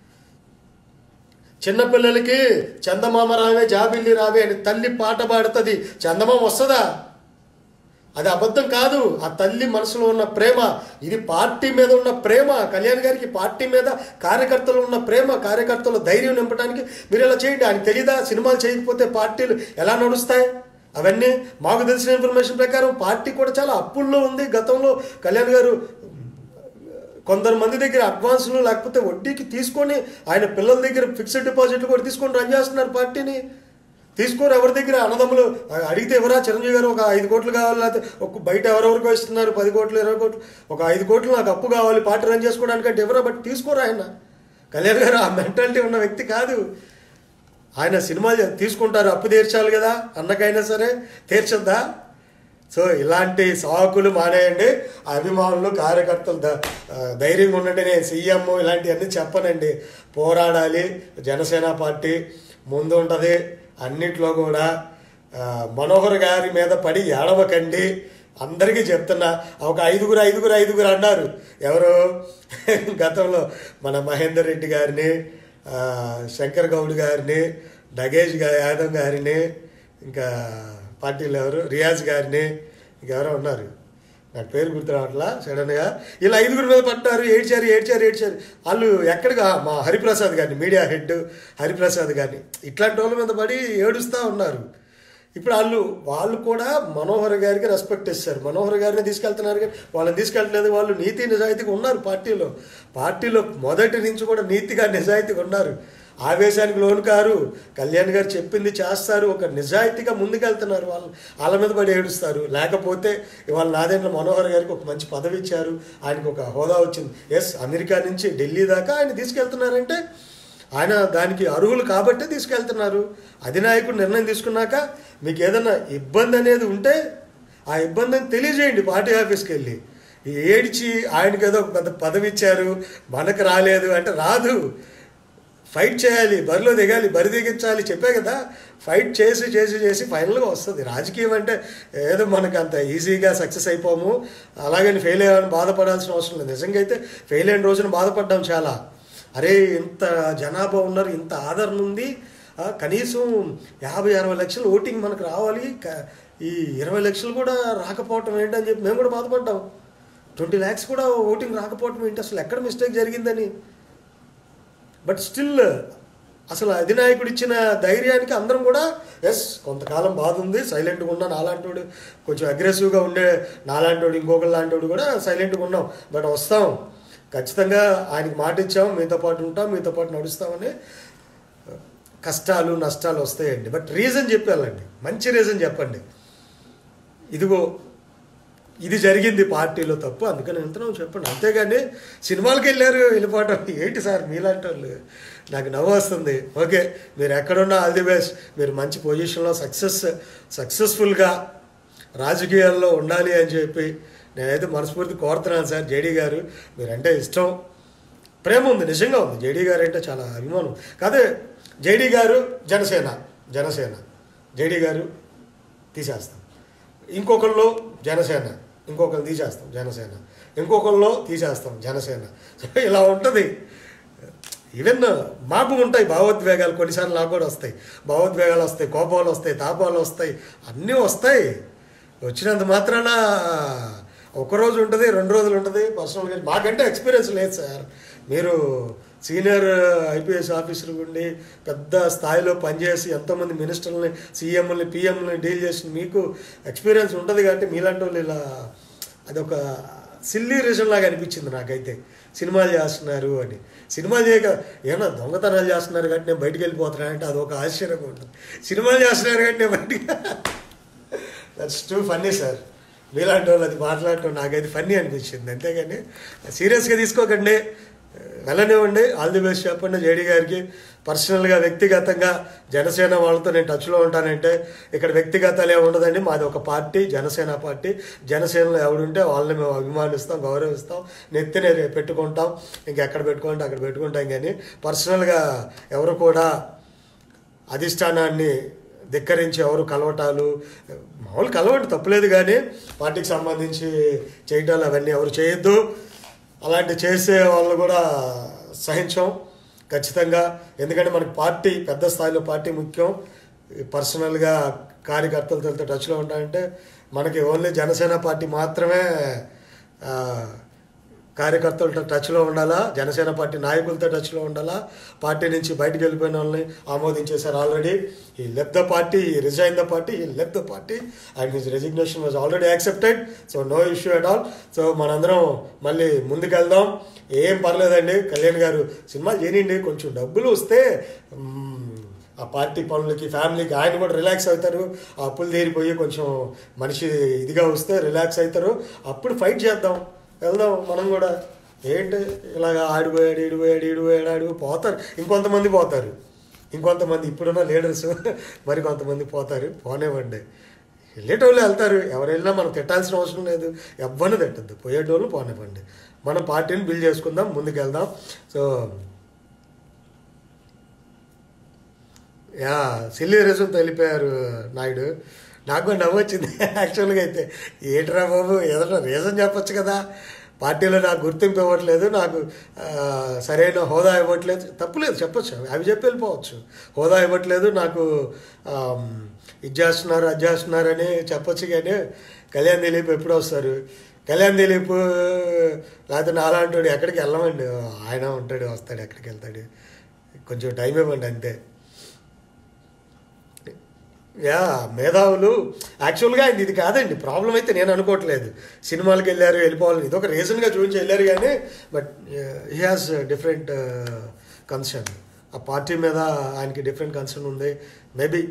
చిన్నపిల్లలకి చందమామ రావే జాబిల్లి రావే అని తల్లి పాట పాడుతుంది చందమామ వస్తుందా అది అబద్ధం కాదు ఆ తల్లి మనసులో ఉన్న ప్రేమ ఇది పార్టీ మీద ఉన్న ప్రేమ కళ్యాణ్ గారికి పార్టీ మీద కార్యకర్తలు ఉన్న ప్రేమ కార్యకర్తలు ధైర్యం నింపడానికి మీరు ఇలా చేయండి ఆయన తెలీదా సినిమాలు చేయకపోతే పార్టీలు ఎలా నడుస్తాయి అవన్నీ మాకు తెలిసిన ఇన్ఫర్మేషన్ ప్రకారం పార్టీ కూడా చాలా అప్పుల్లో ఉంది గతంలో కళ్యాణ్ గారు కొందరు మంది దగ్గర అడ్వాన్సులు లేకపోతే వడ్డీకి తీసుకొని ఆయన పిల్లల దగ్గర ఫిక్స్డ్ డిపాజిట్లు కూడా తీసుకొని రన్ చేస్తున్నారు పార్టీని తీసుకోరు ఎవరి దగ్గర అన్నదమ్ములు అడిగితే ఎవరా చిరంజీవి గారు ఒక ఐదు కోట్లు కావాలి లేకపోతే ఒక బయట ఎవరెవరికో ఇస్తున్నారు పది కోట్లు ఇరవై కోట్లు ఒక ఐదు కోట్లు నాకు అప్పు కావాలి పార్టీ రన్ చేసుకోవడానికి అంటే ఎవరో బట్ తీసుకోరు ఆయన కళ్యాణ్ గారు ఆ మెంటాలిటీ ఉన్న వ్యక్తి కాదు ఆయన సినిమాలు తీసుకుంటారు అప్పు తీర్చాలి కదా అన్నకైనా సరే తీర్చద్దా సో ఇలాంటి సాకులు మానేయండి అభిమానులు కార్యకర్తలు ద- ఆ, ధైర్యంగా ఉండండి నేను సీఎం ఇలాంటివన్నీ చెప్పనండి పోరాడాలి జనసేన పార్టీ ముందు ఉంటుంది అన్నిట్లో కూడా ఆ, మనోహర్ గారి మీద పడి ఏడవకండి అందరికీ చెప్తున్నా ఒక ఐదుగురు ఐదుగురు ఐదుగురు అన్నారు ఎవరు గతంలో మన మహేందర్ రెడ్డి గారిని ఆ, శంకర్ గౌడ్ గారిని నగేష్ గా యాదవ్ గారిని ఇంకా పార్టీలో ఎవరు రియాజ్ గారిని ఇంకెవరో ఉన్నారు నాకు పేరు గుర్తు రావట్లా సడన్గా ఇలా ఐదుగురు మీద పట్టారు ఏడ్చారు ఏడ్చారు ఏడ్చారు వాళ్ళు ఎక్కడిగా మా హరిప్రసాద్ గారిని మీడియా హెడ్ హరిప్రసాద్ గారిని ఇట్లాంటి వాళ్ళ మీద పడి ఏడుస్తూ ఉన్నారు ఇప్పుడు వాళ్ళు వాళ్ళు కూడా మనోహర్ గారికి రెస్పెక్ట్ ఇస్తారు మనోహర్ గారిని తీసుకెళ్తున్నారు కానీ వాళ్ళని తీసుకెళ్ళట్లేదు వాళ్ళు నీతి నిజాయితీగా ఉన్నారు పార్టీలో పార్టీలో మొదటి నుంచి కూడా నీతిగా నిజాయితీగా ఉన్నారు ఆవేశానికి లోను కారు కళ్యాణ్ గారు చెప్పింది చేస్తారు ఒక నిజాయితీగా ముందుకెళ్తున్నారు వాళ్ళు వాళ్ళ మీద పడి ఏడుస్తారు లేకపోతే ఇవాళ నాదేంట్లో మనోహర్ గారికి ఒక మంచి పదవి ఇచ్చారు ఆయనకు ఒక హోదా వచ్చింది ఎస్ అమెరికా నుంచి ఢిల్లీ దాకా ఆయన తీసుకెళ్తున్నారంటే ఆయన దానికి అర్హులు కాబట్టే తీసుకెళ్తున్నారు అధినాయకుడు నిర్ణయం తీసుకున్నాక మీకు ఏదైనా ఇబ్బంది అనేది ఉంటే ఆ ఇబ్బందిని తెలియజేయండి పార్టీ ఆఫీస్కి వెళ్ళి ఏడిచి ఆయనకి ఏదో ఒక పెద్ద పదవి ఇచ్చారు మనకు రాలేదు అంటే రాదు ఫైట్ చేయాలి బరిలో దిగాలి బరి దిగించాలి చెప్పే కదా ఫైట్ చేసి చేసి చేసి ఫైనల్గా వస్తుంది రాజకీయం అంటే ఏదో మనకు అంత ఈజీగా సక్సెస్ అయిపోము అలాగని ఫెయిల్ అయ్యామని బాధపడాల్సిన అవసరం లేదు నిజంగా అయితే ఫెయిల్ అయిన రోజున బాధపడ్డాం చాలా అరే ఇంత జనాభా ఉన్నారు ఇంత ఆదరణ ఉంది ఆ, కనీసం యాభై అరవై లక్షలు ఓటింగ్ మనకు రావాలి క- ఈ ఇరవై లక్షలు కూడా రాకపోవటం ఏంటని చెప్పి మేము కూడా బాధపడ్డాం ట్వంటీ ల్యాక్స్ కూడా ఓటింగ్ రాకపోవటం ఏంటి అసలు ఎక్కడ మిస్టేక్ జరిగిందని బట్ స్టిల్ అసలు అధినాయకుడు ఇచ్చిన ధైర్యానికి అందరం కూడా ఎస్ కొంతకాలం బాధ ఉంది సైలెంట్గా ఉన్నా నాలాంటోడు కొంచెం అగ్రెసివ్గా ఉండే నాలాంటోడు ఇంకొకరు లాంటోడు కూడా సైలెంట్గా ఉన్నాం బట్ వస్తాం ఖచ్చితంగా ఆయనకి మాట ఇచ్చాం మీతో పాటు ఉంటాం మీతో పాటు నడుస్తామని కష్టాలు నష్టాలు వస్తాయండి బట్ రీజన్ చెప్పాలండి మంచి రీజన్ చెప్పండి ఇదిగో ఇది జరిగింది పార్టీలో తప్పు అందుకని వెళ్తున్నాం చెప్పండి అంతేగాని సినిమాలకు వెళ్ళారు వెళ్ళిపోవటం ఏంటి సార్ మీలాంటి వాళ్ళు నాకు నవ్వు వస్తుంది ఓకే మీరు ఎక్కడున్నా ఆల్ ది బెస్ట్ మీరు మంచి పొజిషన్లో సక్సెస్ సక్సెస్ఫుల్గా రాజకీయాల్లో ఉండాలి అని చెప్పి నేనైతే మనస్ఫూర్తి కోరుతున్నాను సార్ జేడీ గారు మీరంటే ఇష్టం ప్రేమ ఉంది నిజంగా ఉంది జేడీ గారు అంటే చాలా అభిమానం కాదే జేడీ గారు జనసేన జనసేన జేడీ గారు తీసేస్తాం ఇంకొకళ్ళు జనసేన ఇంకొకరు తీసేస్తాం జనసేన ఇంకొకళ్ళు తీసేస్తాం జనసేన సో ఇలా ఉంటుంది ఈవెన్ మాకు ఉంటాయి భావోద్వేగాలు కొన్నిసార్లు నాకు కూడా వస్తాయి భావోద్వేగాలు వస్తాయి కోపాలు వస్తాయి తాపాలు వస్తాయి అన్నీ వస్తాయి వచ్చినంత మాత్రాన ఒక రోజు ఉంటుంది రెండు రోజులు ఉంటుంది పర్సనల్గా మాకంటే ఎక్స్పీరియన్స్ లేదు సార్ మీరు సీనియర్ ఐపీఎస్ ఆఫీసర్ ఉండి పెద్ద స్థాయిలో పనిచేసి ఎంతోమంది మినిస్టర్లని సీఎంలని పిఎంలని డీల్ చేసి మీకు ఎక్స్పీరియన్స్ ఉంటుంది కాబట్టి మీలాంటి వాళ్ళు ఇలా అదొక సిల్లీ రీజన్ లాగా అనిపించింది నాకైతే సినిమాలు చేస్తున్నారు అని సినిమాలు చేయక ఏమన్నా దొంగతనాలు చేస్తున్నారు కాబట్టి నేను బయటికి వెళ్ళిపోతున్నా అంటే అదొక ఆశ్చర్యంగా ఉంటుంది సినిమాలు చేస్తున్నారు కాబట్టి నేను బయటికి దట్స్ టూ ఫన్నీ సార్ మీలాంటి వాళ్ళు అది మాట్లాడటం నాకైతే ఫన్నీ అనిపించింది అంతేగాని సీరియస్గా తీసుకోకండి వెళ్ళనివ్వండి ఆల్ ది బెస్ట్ చెప్పండి జేడీ గారికి పర్సనల్గా వ్యక్తిగతంగా జనసేన వాళ్ళతో నేను టచ్లో ఉంటానంటే ఇక్కడ వ్యక్తిగతాలు ఏమి ఉండదండి మాది ఒక పార్టీ జనసేన పార్టీ జనసేనలో ఎవడుంటే వాళ్ళని మేము అభిమానిస్తాం గౌరవిస్తాం నెత్తినే పెట్టుకుంటాం ఇంకెక్కడ పెట్టుకుంటే అక్కడ పెట్టుకుంటాం కానీ పర్సనల్గా ఎవరు కూడా అధిష్టానాన్ని ధిక్కరించి ఎవరు కలవటాలు మామూలు కలవండి తప్పులేదు కానీ పార్టీకి సంబంధించి చేయటాలు అవన్నీ ఎవరు చేయొద్దు అలాంటి చేసే వాళ్ళు కూడా సహించం ఖచ్చితంగా ఎందుకంటే మనకి పార్టీ పెద్ద స్థాయిలో పార్టీ ముఖ్యం పర్సనల్గా కార్యకర్తలతో టచ్లో ఉంటాయంటే మనకి ఓన్లీ జనసేన పార్టీ మాత్రమే ఆ, కార్యకర్తలతో టచ్లో ఉండాలా జనసేన పార్టీ నాయకులతో టచ్లో ఉండాలా పార్టీ నుంచి బయటకు వెళ్ళిపోయిన వాళ్ళని ఆమోదించేశారు already he left the party he resign the party he left the party and his resignation was already accepted so no issue at all so మనందరం మళ్ళీ ముందుకెళ్దాం ఏం పర్లేదండి కళ్యాణ్ గారు సినిమాలు చేయండి కొంచెం డబ్బులు వస్తే మ్మ్, ఆ పార్టీ పనులకి ఫ్యామిలీకి ఆయన కూడా రిలాక్స్ అవుతారు ఆ అప్పులు తీరిపోయి కొంచెం మనిషి ఇదిగా వస్తే రిలాక్స్ అవుతారు అప్పుడు ఫైట్ చేద్దాం వెళ్దాం మనం కూడా ఏంటి ఇలాగ ఆడిపోయాడు ఈడిపోయాడు ఈడిపోయాడు ఆడు పోతారు ఇంకొంతమంది పోతారు ఇంకొంతమంది ఇప్పుడున్న లీడర్స్ మరి కొంతమంది పోతారు పోనివ్వండి వెళ్ళేటోళ్ళు వెళ్తారు ఎవరు వెళ్ళినా మనం తిట్టాల్సిన అవసరం లేదు ఎవ్వరిని తిట్టద్దు పోయేటోళ్ళు పోనివ్వండి మనం పార్టీని బిల్డ్ చేసుకుందాం ముందుకు వెళ్దాం సో యా సిల్లీ రీజన్తో వెళ్ళిపోయారు నాయుడు నాకు కూడా నవ్వు వచ్చింది యాక్చువల్గా అయితే ఏంట్రా బాబు ఏదైనా రీజన్ చెప్పొచ్చు కదా పార్టీలో నాకు గుర్తింపు ఇవ్వట్లేదు నాకు ఆ, సరైన హోదా ఇవ్వట్లేదు తప్పులేదు చెప్పొచ్చు అవి చెప్పి వెళ్ళిపోవచ్చు హోదా ఇవ్వట్లేదు నాకు ఆమ్, ఇది చేస్తున్నారు అది చేస్తున్నారు అని చెప్పొచ్చు కానీ కళ్యాణ్ దిలీప్ ఎప్పుడు వస్తారు కళ్యాణ్ దిలీప్ లేకపోతే నాలాంటి ఎక్కడికి వెళ్ళమండి ఆయన ఉంటాడు వస్తాడు ఎక్కడికి వెళ్తాడు కొంచెం టైం ఇవ్వండి అంతే యా మేధావులు యాక్చువల్గా ఆయన ఇది కాదండి ప్రాబ్లం అయితే నేను అనుకోవట్లేదు సినిమాలకు వెళ్ళారు వెళ్ళిపోవాలి ఇది ఒక రీజన్గా చూపించి వెళ్ళారు కానీ but he has different concern ఆ పార్టీ మీద ఆయనకి డిఫరెంట్ కన్సర్న్ ఉంది మేబీ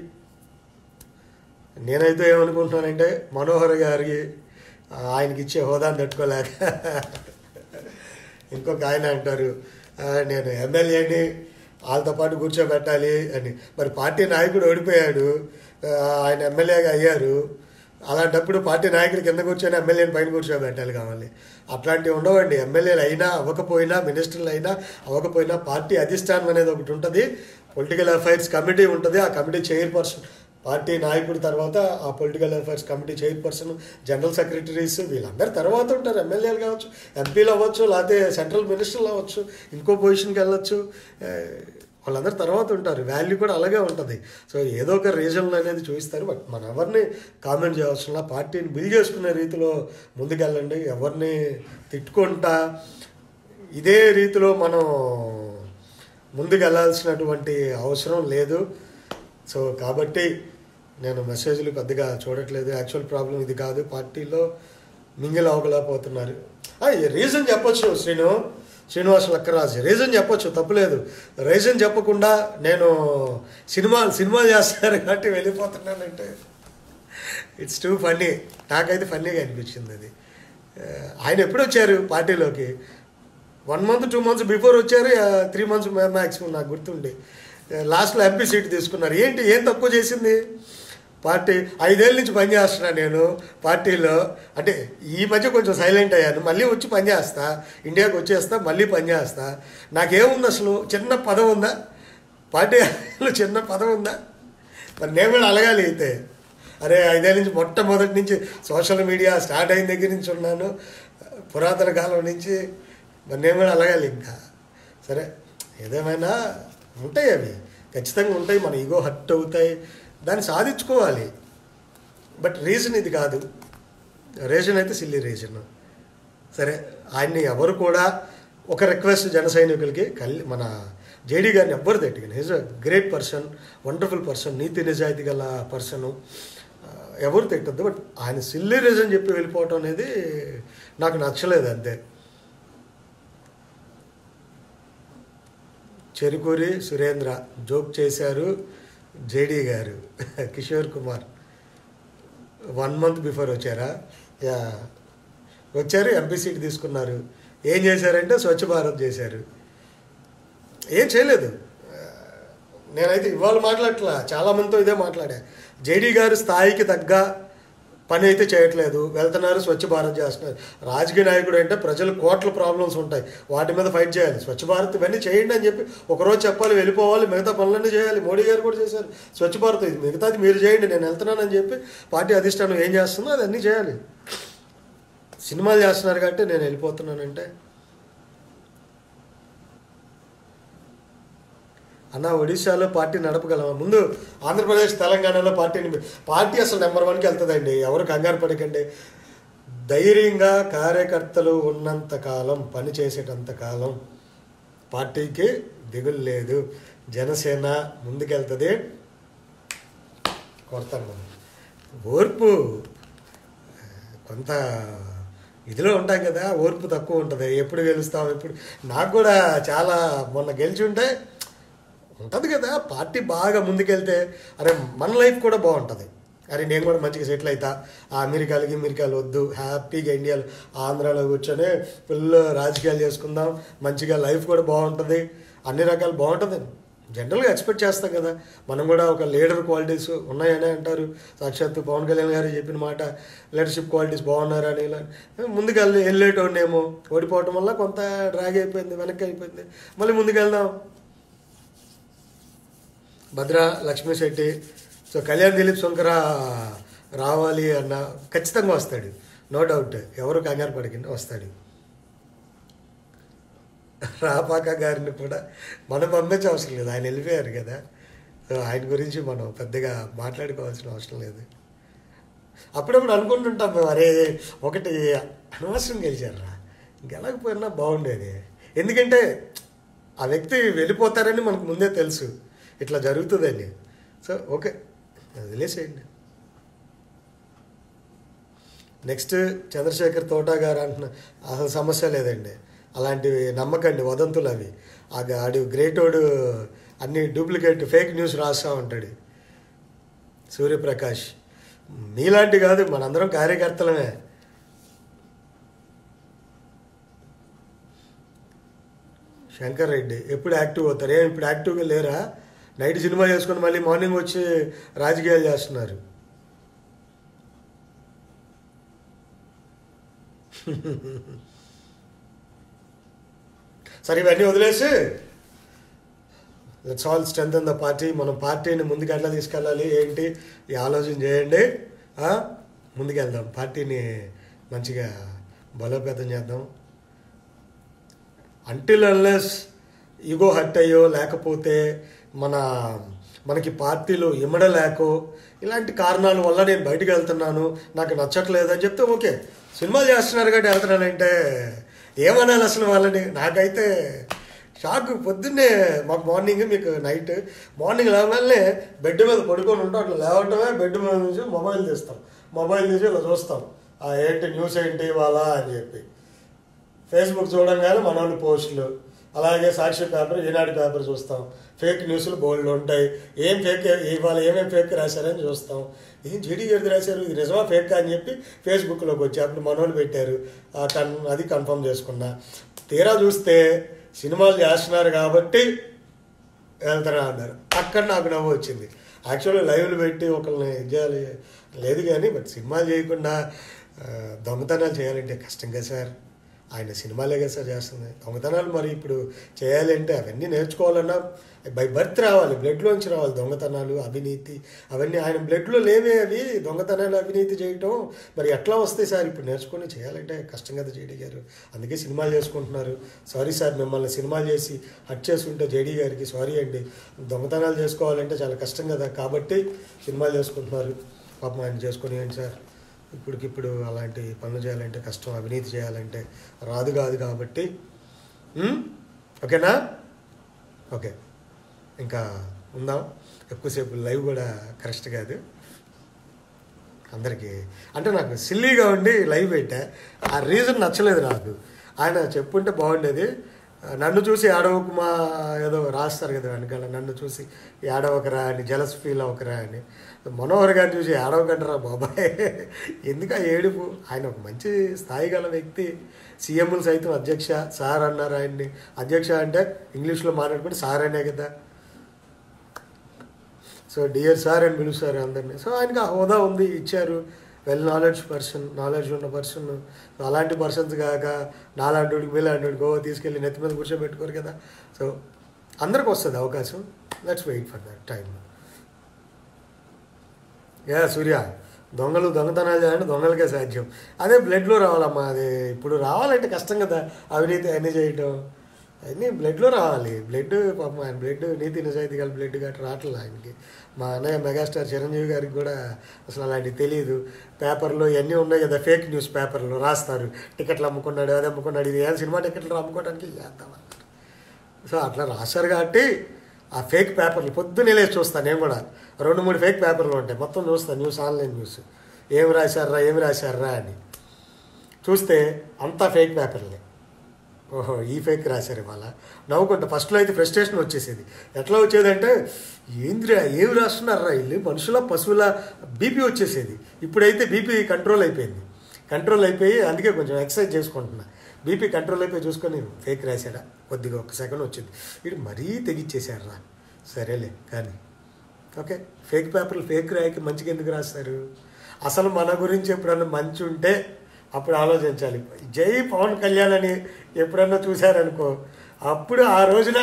నేనైతే ఏమనుకుంటున్నానంటే మనోహర్ గారికి ఆయనకి ఇచ్చే హోదాని తట్టుకోలేక ఇంకొక ఆయన అంటారు "ఆ, నేను ఎమ్మెల్యేని వాళ్ళతో పాటు కూర్చోబెట్టాలి అని మరి పార్టీ నాయకుడు ఓడిపోయాడు ఆ, ఆయన ఎమ్మెల్యేగా అయ్యారు అలాంటప్పుడు పార్టీ నాయకులు కింద కూర్చొని ఎమ్మెల్యేని పైన కూర్చోబెట్టాలి కావాలి అట్లాంటివి ఉండవండి ఎమ్మెల్యేలు అయినా అవ్వకపోయినా మినిస్టర్లు అయినా అవ్వకపోయినా పార్టీ అధిష్టానం అనేది ఒకటి ఉంటుంది పొలిటికల్ అఫైర్స్ కమిటీ ఉంటుంది ఆ కమిటీ చైర్పర్సన్ పార్టీ నాయకుడి తర్వాత ఆ political affairs committee chairperson general secretaries వీళ్ళందరూ తర్వాత ఉంటారు ఎమ్మెల్యేలు కావచ్చు ఎంపీలు అవ్వచ్చు లేకపోతే సెంట్రల్ మినిస్టర్లు అవ్వచ్చు ఇంకో పొజిషన్కి వెళ్ళొచ్చు ఏ, వాళ్ళందరూ తర్వాత ఉంటారు వాల్యూ కూడా అలాగే ఉంటుంది సో ఏదో ఒక రీజన్లు అనేది చూపిస్తారు బట్ మన ఎవరిని కామెంట్ చేయవలసిన పార్టీని బిల్ చేసుకునే రీతిలో ముందుకెళ్ళండి ఎవరిని తిట్టుకుంటా ఇదే రీతిలో మనం ముందుకు వెళ్ళాల్సినటువంటి అవసరం లేదు సో కాబట్టి నేను మెసేజ్లు పెద్దగా చూడట్లేదు యాక్చువల్ ప్రాబ్లం ఇది కాదు పార్టీలో మింగిల్ అవ్వలేకపోతున్నారు రీజన్ చెప్పొచ్చు శ్రీను శ్రీనివాస్ లక్కరాజు రీజన్ చెప్పొచ్చు తప్పులేదు రీజన్ చెప్పకుండా నేను సినిమా సినిమాలు చేస్తున్నారు కాబట్టి వెళ్ళిపోతున్నానంటే ఇట్స్ టూ ఫన్నీ నాకైతే ఫన్నీగా అనిపించింది అది ఆ, ఆయన ఎప్పుడు వచ్చారు పార్టీలోకి one month two months before వచ్చారు త్రీ మంత్స్ మ్యాక్సిమం నాకు గుర్తుండి లాస్ట్లో ఎంపీ సీట్ తీసుకున్నారు ఏంటి ఏం తక్కువ చేసింది పార్టీ ఐదేళ్ళ నుంచి పనిచేస్తున్నా నేను పార్టీలో అంటే ఈ మధ్య కొంచెం సైలెంట్ అయ్యాను మళ్ళీ వచ్చి పనిచేస్తా ఇండియాకి వచ్చేస్తా మళ్ళీ పనిచేస్తా నాకేముంది అసలు చిన్న పదం ఉందా పార్టీలో చిన్న పదం ఉందా మరి నేను కూడా అలగాలి అయితే అరే ఐదేళ్ళ నుంచి మొట్టమొదటి నుంచి సోషల్ మీడియా స్టార్ట్ అయిన దగ్గర నుంచి ఉన్నాను పురాతన కాలం నుంచి మరి నేను కూడా అలగాలి ఇంకా సరే ఏదేమైనా ఉంటాయి అవి ఖచ్చితంగా ఉంటాయి మన ఈగో హర్ట్ అవుతాయి దాన్ని సాధించుకోవాలి బట్ రీజన్ ఇది కాదు రీజన్ అయితే సిల్లీ రీజన్ సరే ఆయన్ని ఎవరు కూడా ఒక రిక్వెస్ట్ జన సైనికులకి కల్ మన జేడీ గారిని ఎవ్వరు తట్టుకుని is a great person wonderful person నీతి నిజాయితీ గల పర్సన్ ఎవరు తిట్టద్దు బట్ ఆయన సిల్లీ రీజన్ చెప్పి వెళ్ళిపోవటం అనేది నాకు నచ్చలేదు అంతే చెరుకూరి సురేంద్ర జోక్ చేశారు J D garu Kishore Kumar one month before వచ్చారా యా వచ్చారు ఎంపీ సీట్ తీసుకున్నారు ఏం చేశారంటే స్వచ్ఛ భారత్ చేశారు ఏం చేయలేదు ఆ, నేనైతే ఇవాళ మాట్లాడట్లా చాలా మందితో ఇదే మాట్లాడా జేడీ గారు స్థాయికి తగ్గ పని అయితే చేయట్లేదు వెళ్తున్నారు స్వచ్ఛ భారత్ చేస్తున్నారు రాజకీయ నాయకుడు అంటే ప్రజలు కోట్ల ప్రాబ్లమ్స్ ఉంటాయి వాటి మీద ఫైట్ చేయాలి స్వచ్ఛ భారత్ ఇవన్నీ చేయండి అని చెప్పి ఒకరోజు చెప్పాలి వెళ్ళిపోవాలి మిగతా పనులన్నీ చేయాలి మోడీ గారు కూడా చేశారు స్వచ్ఛ భారత్ ఇది మిగతాది మీరు చేయండి నేను వెళ్తున్నానని చెప్పి పార్టీ అధిష్టానం ఏం చేస్తుందో అది అన్నీ చేయాలి సినిమాలు చేస్తున్నారు కాబట్టి నేను వెళ్ళిపోతున్నానంటే అన్న ఒడిశాలో పార్టీ నడపగలమా ముందు ఆంధ్రప్రదేశ్ తెలంగాణలో పార్టీని పార్టీ అసలు నెంబర్ వన్కి వెళ్తుందండి ఎవరు కంగారు పడకండి ధైర్యంగా కార్యకర్తలు ఉన్నంత కాలం పని చేసేటంత కాలం పార్టీకి దిగులు లేదు జనసేన ముందుకెళ్తుంది కొడతాం మనం ఓర్పు కొంత ఇదిలో ఉంటాం కదా ఓర్పు తక్కువ ఉంటుంది ఎప్పుడు గెలుస్తాం ఎప్పుడు నాకు కూడా చాలా మొన్న గెలిచి ఉంటే ఉంటుంది కదా పార్టీ బాగా ముందుకెళ్తే అరే మన లైఫ్ కూడా బాగుంటుంది అరే నేను కూడా మంచిగా సెటిల్ అవుతా ఆ అమెరికాలకి అమెరికాలు వద్దు హ్యాపీగా ఇండియాలో ఆంధ్రాలో కూర్చొని ఫుల్ రాజకీయాలు చేసుకుందాం మంచిగా లైఫ్ కూడా బాగుంటుంది అన్ని రకాలు బాగుంటుంది జనరల్గా ఎక్స్పెక్ట్ చేస్తాం కదా మనం కూడా ఒక లీడర్ క్వాలిటీస్ ఉన్నాయని అంటారు సాక్షాత్తు పవన్ కళ్యాణ్ గారు చెప్పిన మాట లీడర్షిప్ క్వాలిటీస్ బాగున్నారని ఇలా ముందుకు వెళ్ళి వెళ్ళేటోడేమో ఓడిపోవటం వల్ల కొంత డ్రాగ్ అయిపోయింది వెనక్కి అయిపోయింది మళ్ళీ ముందుకు వెళ్దాం భద్ర లక్ష్మీ శెట్టి సో కళ్యాణ్ దిలీప్ శంకర రావాలి అన్న ఖచ్చితంగా వస్తాడు నో డౌట్ ఎవరు కంగారు పడకండి వస్తాడు రాపాక గారిని కూడా మనం పంపించే అవసరం లేదు ఆయన వెళ్ళిపోయారు కదా సో ఆయన గురించి మనం పెద్దగా మాట్లాడుకోవాల్సిన అవసరం లేదు అప్పుడప్పుడు అనుకుంటుంటాం మేము అరే ఒకటి అనవసరం గెలిచారా గెలకపోయినా బాగుండేది ఎందుకంటే ఆ వ్యక్తి వెళ్ళిపోతారని మనకు ముందే తెలుసు ఇట్లా జరుగుతుందని సో ఓకే వదిలేసేయండి నెక్స్ట్ చంద్రశేఖర్ తోటా గారు అంటున్న అసలు సమస్య లేదండి అలాంటివి నమ్మకండి వదంతులు అవి ఆ గా- ఆడు గ్రేటోడు అన్ని డూప్లికేట్ ఫేక్ న్యూస్ రాస్తూ ఉంటాడు సూర్యప్రకాష్ మీలాంటి కాదు మనందరం కార్యకర్తలమే శంకర్ రెడ్డి ఎప్పుడు యాక్టివ్ అవుతారు ఏం ఇప్పుడు యాక్టివ్గా లేరా నైట్ సినిమా చేసుకుని మళ్ళీ మార్నింగ్ వచ్చి రాజకీయాలు చేస్తున్నారు సరే ఇవన్నీ వదిలేసి let's all strength the party మనం పార్టీని ముందుకు ఎట్లా తీసుకెళ్ళాలి ఏంటి ఈ ఆలోచన చేయండి ఆ? ముందుకెళ్దాం పార్టీని మంచిగా బలోపేతం చేద్దాం అంటిల్ అన్లెస్ ఈగో హట్ అయ్యో లేకపోతే మన మనకి పార్టీలో ఇమ్మడలేకో ఇలాంటి కారణాల వల్ల నేను బయటకు వెళ్తున్నాను నాకు నచ్చట్లేదు అని చెప్తే ఓకే సినిమాలు చేస్తున్నారు కాబట్టి వెళ్తున్నానంటే ఏమనాలి అసలు వాళ్ళని నాకైతే షాక్ పొద్దున్నే మాకు మార్నింగ్ మీకు నైట్ మార్నింగ్ లేవగానే బెడ్ మీద పడుకొని ఉంటాం అట్లా లేవటమే బెడ్ మీద నుంచి మొబైల్ తీస్తాం మొబైల్ తీసి ఇలా చూస్తాం ఆ ఏంటి న్యూస్ ఏంటి ఇవాళ అని చెప్పి ఫేస్బుక్ చూడంగానే మన వాళ్ళు పోస్టులు అలాగే సాక్షి పేపర్ ఈనాడు పేపర్ చూస్తాం ఫేక్ న్యూస్లు బోల్డ్ ఉంటాయి ఏం ఫేక్ ఇవాళ ఏమేమి ఫేక్ రాశారని చూస్తాం ఏం జేడీ గారిది రాశారు ఇది నిజమా ఫేక్ అని చెప్పి ఫేస్బుక్లోకి వచ్చి అప్పుడు మనోళ్ళు పెట్టారు ఆ కన్ అది కన్ఫర్మ్ చేసుకున్నా తీరా చూస్తే సినిమాలు చేస్తున్నారు కాబట్టి వెళ్తారా అన్నారు అక్కడ నాకు నవ్వు వచ్చింది యాక్చువల్గా లైవ్లు పెట్టి ఒకరిని ఇది చేయాలి లేదు కానీ బట్ సినిమాలు చేయకుండా ఆ, దొంగతనాలు చేయాలంటే కష్టం కదా సార్ ఆయన సినిమాలే కదా సార్ చేస్తుంది దొంగతనాలు మరి ఇప్పుడు చేయాలంటే అవన్నీ నేర్చుకోవాలన్నా బై బర్త్ రావాలి బ్లడ్లోంచి రావాలి దొంగతనాలు అవినీతి అవన్నీ ఆయన బ్లడ్లో లేవే అవి దొంగతనాలు అవినీతి చేయటం మరి ఎట్లా వస్తాయి సార్ ఇప్పుడు నేర్చుకొని చేయాలంటే కష్టం కదా జేడీ గారు అందుకే సినిమాలు చేసుకుంటున్నారు సారీ సార్ మిమ్మల్ని సినిమాలు చేసి హట్ చేసుకుంటే జేడీ గారికి సారీ అండి దొంగతనాలు చేసుకోవాలంటే చాలా కష్టం కదా కాబట్టి సినిమాలు చేసుకుంటున్నారు పాపం ఆయన చేసుకొని ఏంటి సార్ ఇప్పటికిప్పుడు అలాంటి పనులు చేయాలంటే కష్టం అవినీతి చేయాలంటే రాదు కాదు కాబట్టి ఉమ్? ఓకేనా ఓకే ఇంకా ఉందాం ఎక్కువసేపు లైవ్ కూడా కరెక్ట్ కాదు అందరికీ అంటే నాకు సిల్లీగా ఉండి లైవ్ పెట్టా ఆ రీజన్ నచ్చలేదు నాకు ఆయన చెప్పుంటే బాగుండేది నన్ను చూసి ఏడవకుమా ఏదో రాస్తారు కదా వెనకాల నన్ను చూసి ఏడవకరా అని జలస్ ఫీల్ అవ్వకరా అని మనోహర్ గారిని చూసి ఏడవకంటారా బాబాయ్ ఎందుకు ఆ ఏడుపు ఆయన ఒక మంచి స్థాయి గల వ్యక్తి సీఎంలు సైతం అధ్యక్ష సార్ అన్నారు ఆయన్ని అధ్యక్ష అంటే ఇంగ్లీష్లో మాట్లాడుకుంటే సార్ అనే కదా సో డియర్ సార్ అని పిలుస్తారు అందరినీ సో ఆయనకి ఆ హోదా ఉంది ఇచ్చారు వెల్ నాలెడ్జ్ పర్సన్ నాలెడ్జ్ ఉన్న పర్సన్ అలాంటి పర్సన్స్ కాక నాలాంటి మీలాంటి గోవా తీసుకెళ్ళి నెత్తి మీద కూర్చోబెట్టుకోరు కదా సో అందరికి వస్తుంది అవకాశం let's wait for that time yeah Surya దొంగలు దొంగతనాలు చేయాలంటే దొంగలకే సాధ్యం అదే బ్లడ్లో రావాలమ్మా అది ఇప్పుడు రావాలంటే కష్టం కదా అవినీతి అన్నీ చేయటం అన్నీ బ్లడ్లో రావాలి బ్లడ్ పాపం ఆయన బ్లడ్ నీతి నిజాయితీ గల బ్లడ్ గట్రా రావట్లేదు ఆయనకి మా అన్నయ్య మెగాస్టార్ చిరంజీవి గారికి కూడా అసలు అలాంటివి తెలియదు పేపర్లో ఇవన్నీ ఉన్నాయి కదా ఫేక్ న్యూస్ పేపర్లో రాస్తారు టికెట్లు అమ్ముకున్నాడు అది అమ్ముకున్నాడు ఇది ఏం సినిమా టికెట్లు అమ్ముకోవడానికి చేద్దామన్నారు సో అట్లా రాశారు కాబట్టి ఆ ఫేక్ పేపర్లు పొద్దున్నే లేచి చూస్తాను నేను కూడా రెండు మూడు ఫేక్ పేపర్లు ఉంటాయి మొత్తం చూస్తాను న్యూస్ ఆన్లైన్ న్యూస్ ఏమి రాశారా ఏమి రాశారా అని చూస్తే అంతా ఫేక్ పేపర్లే ఓహో ఈ ఫేక్ రాశారు ఇవాళ నవ్వుకుంటా ఫస్ట్లో అయితే ఫ్రస్ట్రేషన్ వచ్చేసేది ఎట్లా వచ్చేదంటే ఏంద్రా ఏమి రాస్తున్నారా వీళ్ళు మనుషుల పశువుల బీపీ వచ్చేసేది ఇప్పుడైతే బీపీ కంట్రోల్ అయిపోయింది కంట్రోల్ అయిపోయి అందుకే కొంచెం ఎక్సర్సైజ్ చేసుకుంటున్నా బీపీ కంట్రోల్ అయిపోయి చూసుకొని ఫేక్ రాశాడా కొద్దిగా ఒక సెకండ్ వచ్చింది వీడు మరీ తెగిచ్చేసారా సరేలే కానీ ఓకే ఫేక్ పేపర్లు ఫేక్ రాయకి మంచిగా ఎందుకు రాస్తారు అసలు మన గురించి ఎప్పుడన్నా మంచి ఉంటే అప్పుడు ఆలోచించాలి జై పవన్ కళ్యాణ్ అని ఎప్పుడన్నా చూశారనుకో అప్పుడు ఆ రోజున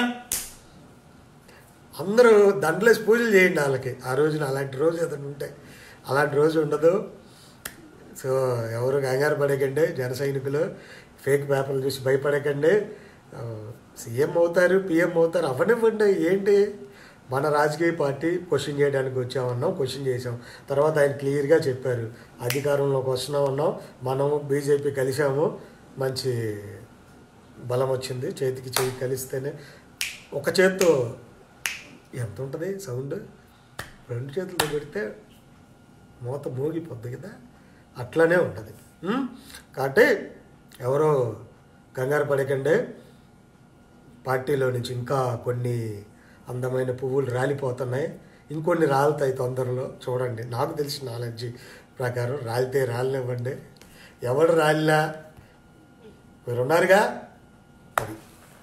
అందరూ దండలేసి పూజలు చేయండి వాళ్ళకి ఆ రోజున అలాంటి రోజు ఏదైనా ఉంటే అలాంటి రోజు ఉండదు సో ఎవరు కంగారు పడకండి జన సైనికులు ఫేక్ పేపర్లు చూసి భయపడకండి ఆ, సీఎం అవుతారు పిఎం అవుతారు అవనివ్వండి ఏంటి మన రాజకీయ పార్టీ క్వశ్చన్ చేయడానికి వచ్చామన్నాం క్వశ్చన్ చేసాం తర్వాత ఆయన క్లియర్గా చెప్పారు అధికారంలోకి వస్తున్నామన్నాం మనం బీజేపీ కలిసాము మంచి బలం వచ్చింది చేతికి చేయి కలిస్తేనే ఒక చేత్తో ఎంత ఉంటుంది సౌండ్ రెండు చేతులతో పెడితే మూత మోగిపోద్ది కదా అట్లానే ఉంటుంది ఉం? కాబట్టి ఎవరో కంగారు పడకండి పార్టీలో నుంచి ఇంకా కొన్ని అందమైన పువ్వులు రాలిపోతున్నాయి ఇంకొన్ని రాలుతాయి తొందరలో చూడండి నాకు తెలిసిన నాలెడ్జి ప్రకారం రాలితే రాలినివ్వండి ఎవడు రాలినా మీరు ఉన్నారుగా అది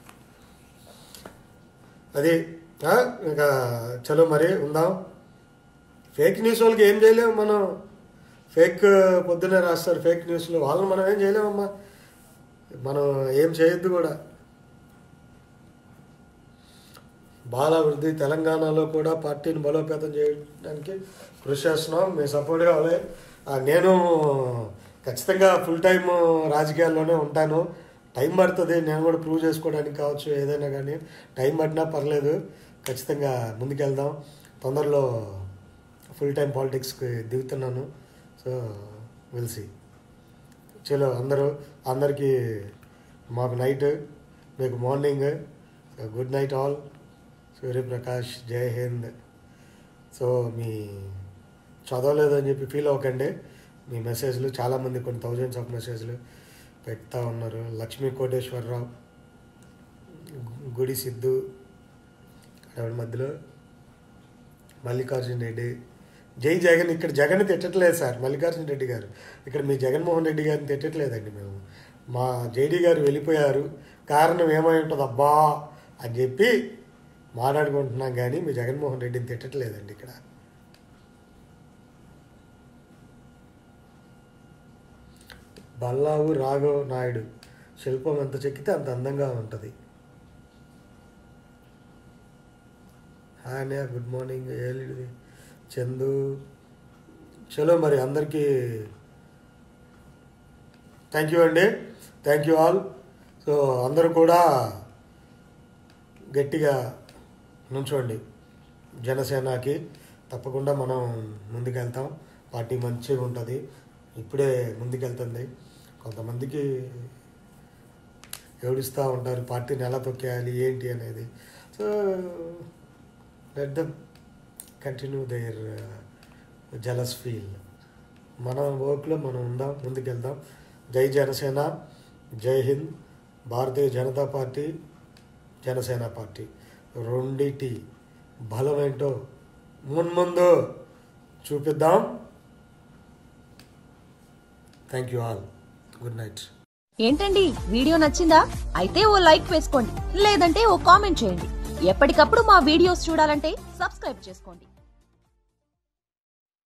అది ఆ, ఇంకా చలో మరి ఉందాం ఫేక్ న్యూస్ వాళ్ళకి ఏం చేయలేము మనం ఫేక్ పొద్దున్నే రాస్తారు ఫేక్ న్యూస్లో వాళ్ళని మనం ఏం చేయలేమమ్మా మనం ఏం చేయొద్దు కూడా బాలాభివృద్ధి తెలంగాణలో కూడా పార్టీని బలోపేతం చేయడానికి కృషి చేస్తున్నాం మేము సపోర్ట్ కావాలి ఆ, నేను ఖచ్చితంగా ఫుల్ టైం రాజకీయాల్లోనే ఉంటాను టైం పడుతుంది నేను కూడా ప్రూవ్ చేసుకోవడానికి కావచ్చు ఏదైనా కానీ టైం పడినా పర్లేదు ఖచ్చితంగా ముందుకెళ్దాం తొందరలో ఫుల్ టైం పాలిటిక్స్కి దిగుతున్నాను సో విల్సి చలో అందరూ అందరికీ మాకు నైట్ మీకు morning good night all Suryaprakash జై హింద్ సో మీ చదవలేదు అని చెప్పి ఫీల్ అవ్వకండి మీ మెసేజ్లు చాలామంది కొన్ని థౌజండ్స్ ఆఫ్ మెసేజ్లు పెడతా ఉన్నారు లక్ష్మీ కోటేశ్వరరావు గు- గుడి సిద్ధు ఆవిడ మధ్యలో మల్లికార్జున రెడ్డి జై జగన్ ఇక్కడ జగన్ తిట్టట్లేదు సార్ మల్లికార్జున రెడ్డి గారు ఇక్కడ మీ జగన్మోహన్ రెడ్డి గారిని తిట్టట్లేదండి మేము మా జేడీ గారు వెళ్ళిపోయారు కారణం ఏమై ఉంటుంది అబ్బా అని చెప్పి మాట్లాడుకుంటున్నాం కానీ మీ జగన్మోహన్ రెడ్డిని తిట్టట్లేదండి ఇక్కడ బల్లావు రాఘవ్ నాయుడు శిల్పం ఎంత చెక్కితే అంత అందంగా ఉంటుంది హాయ్ అన్నయ్య గుడ్ మార్నింగ్ ఏలిది చందు చలో మరి అందరికీ థ్యాంక్ యూ అండి థ్యాంక్ యూ ఆల్ సో అందరూ కూడా గట్టిగా నుంచోండి జనసేనకి తప్పకుండా మనం ముందుకెళ్తాం పార్టీ మంచిగా ఉంటుంది ఇప్పుడే ముందుకెళ్తుంది కొంతమందికి ఏడుస్తూ ఉంటారు పార్టీని ఎలా తొక్కేయాలి ఏంటి అనేది so let them continue there jealous feel మన వర్క్లో మనం ఉందాం ముందుకెళ్దాం జై జనసేన జై హింద్ భారతీయ జనతా పార్టీ జనసేన పార్టీ రెండిటి బలం ఏంటో మున్ముందు చూపిద్దాం thank you all good night ఏంటండి వీడియో నచ్చిందా అయితే ఓ లైక్ వేసుకోండి లేదంటే ఓ కామెంట్ చేయండి ఎప్పటికప్పుడు మా వీడియోస్ చూడాలంటే సబ్స్క్రైబ్ చేసుకోండి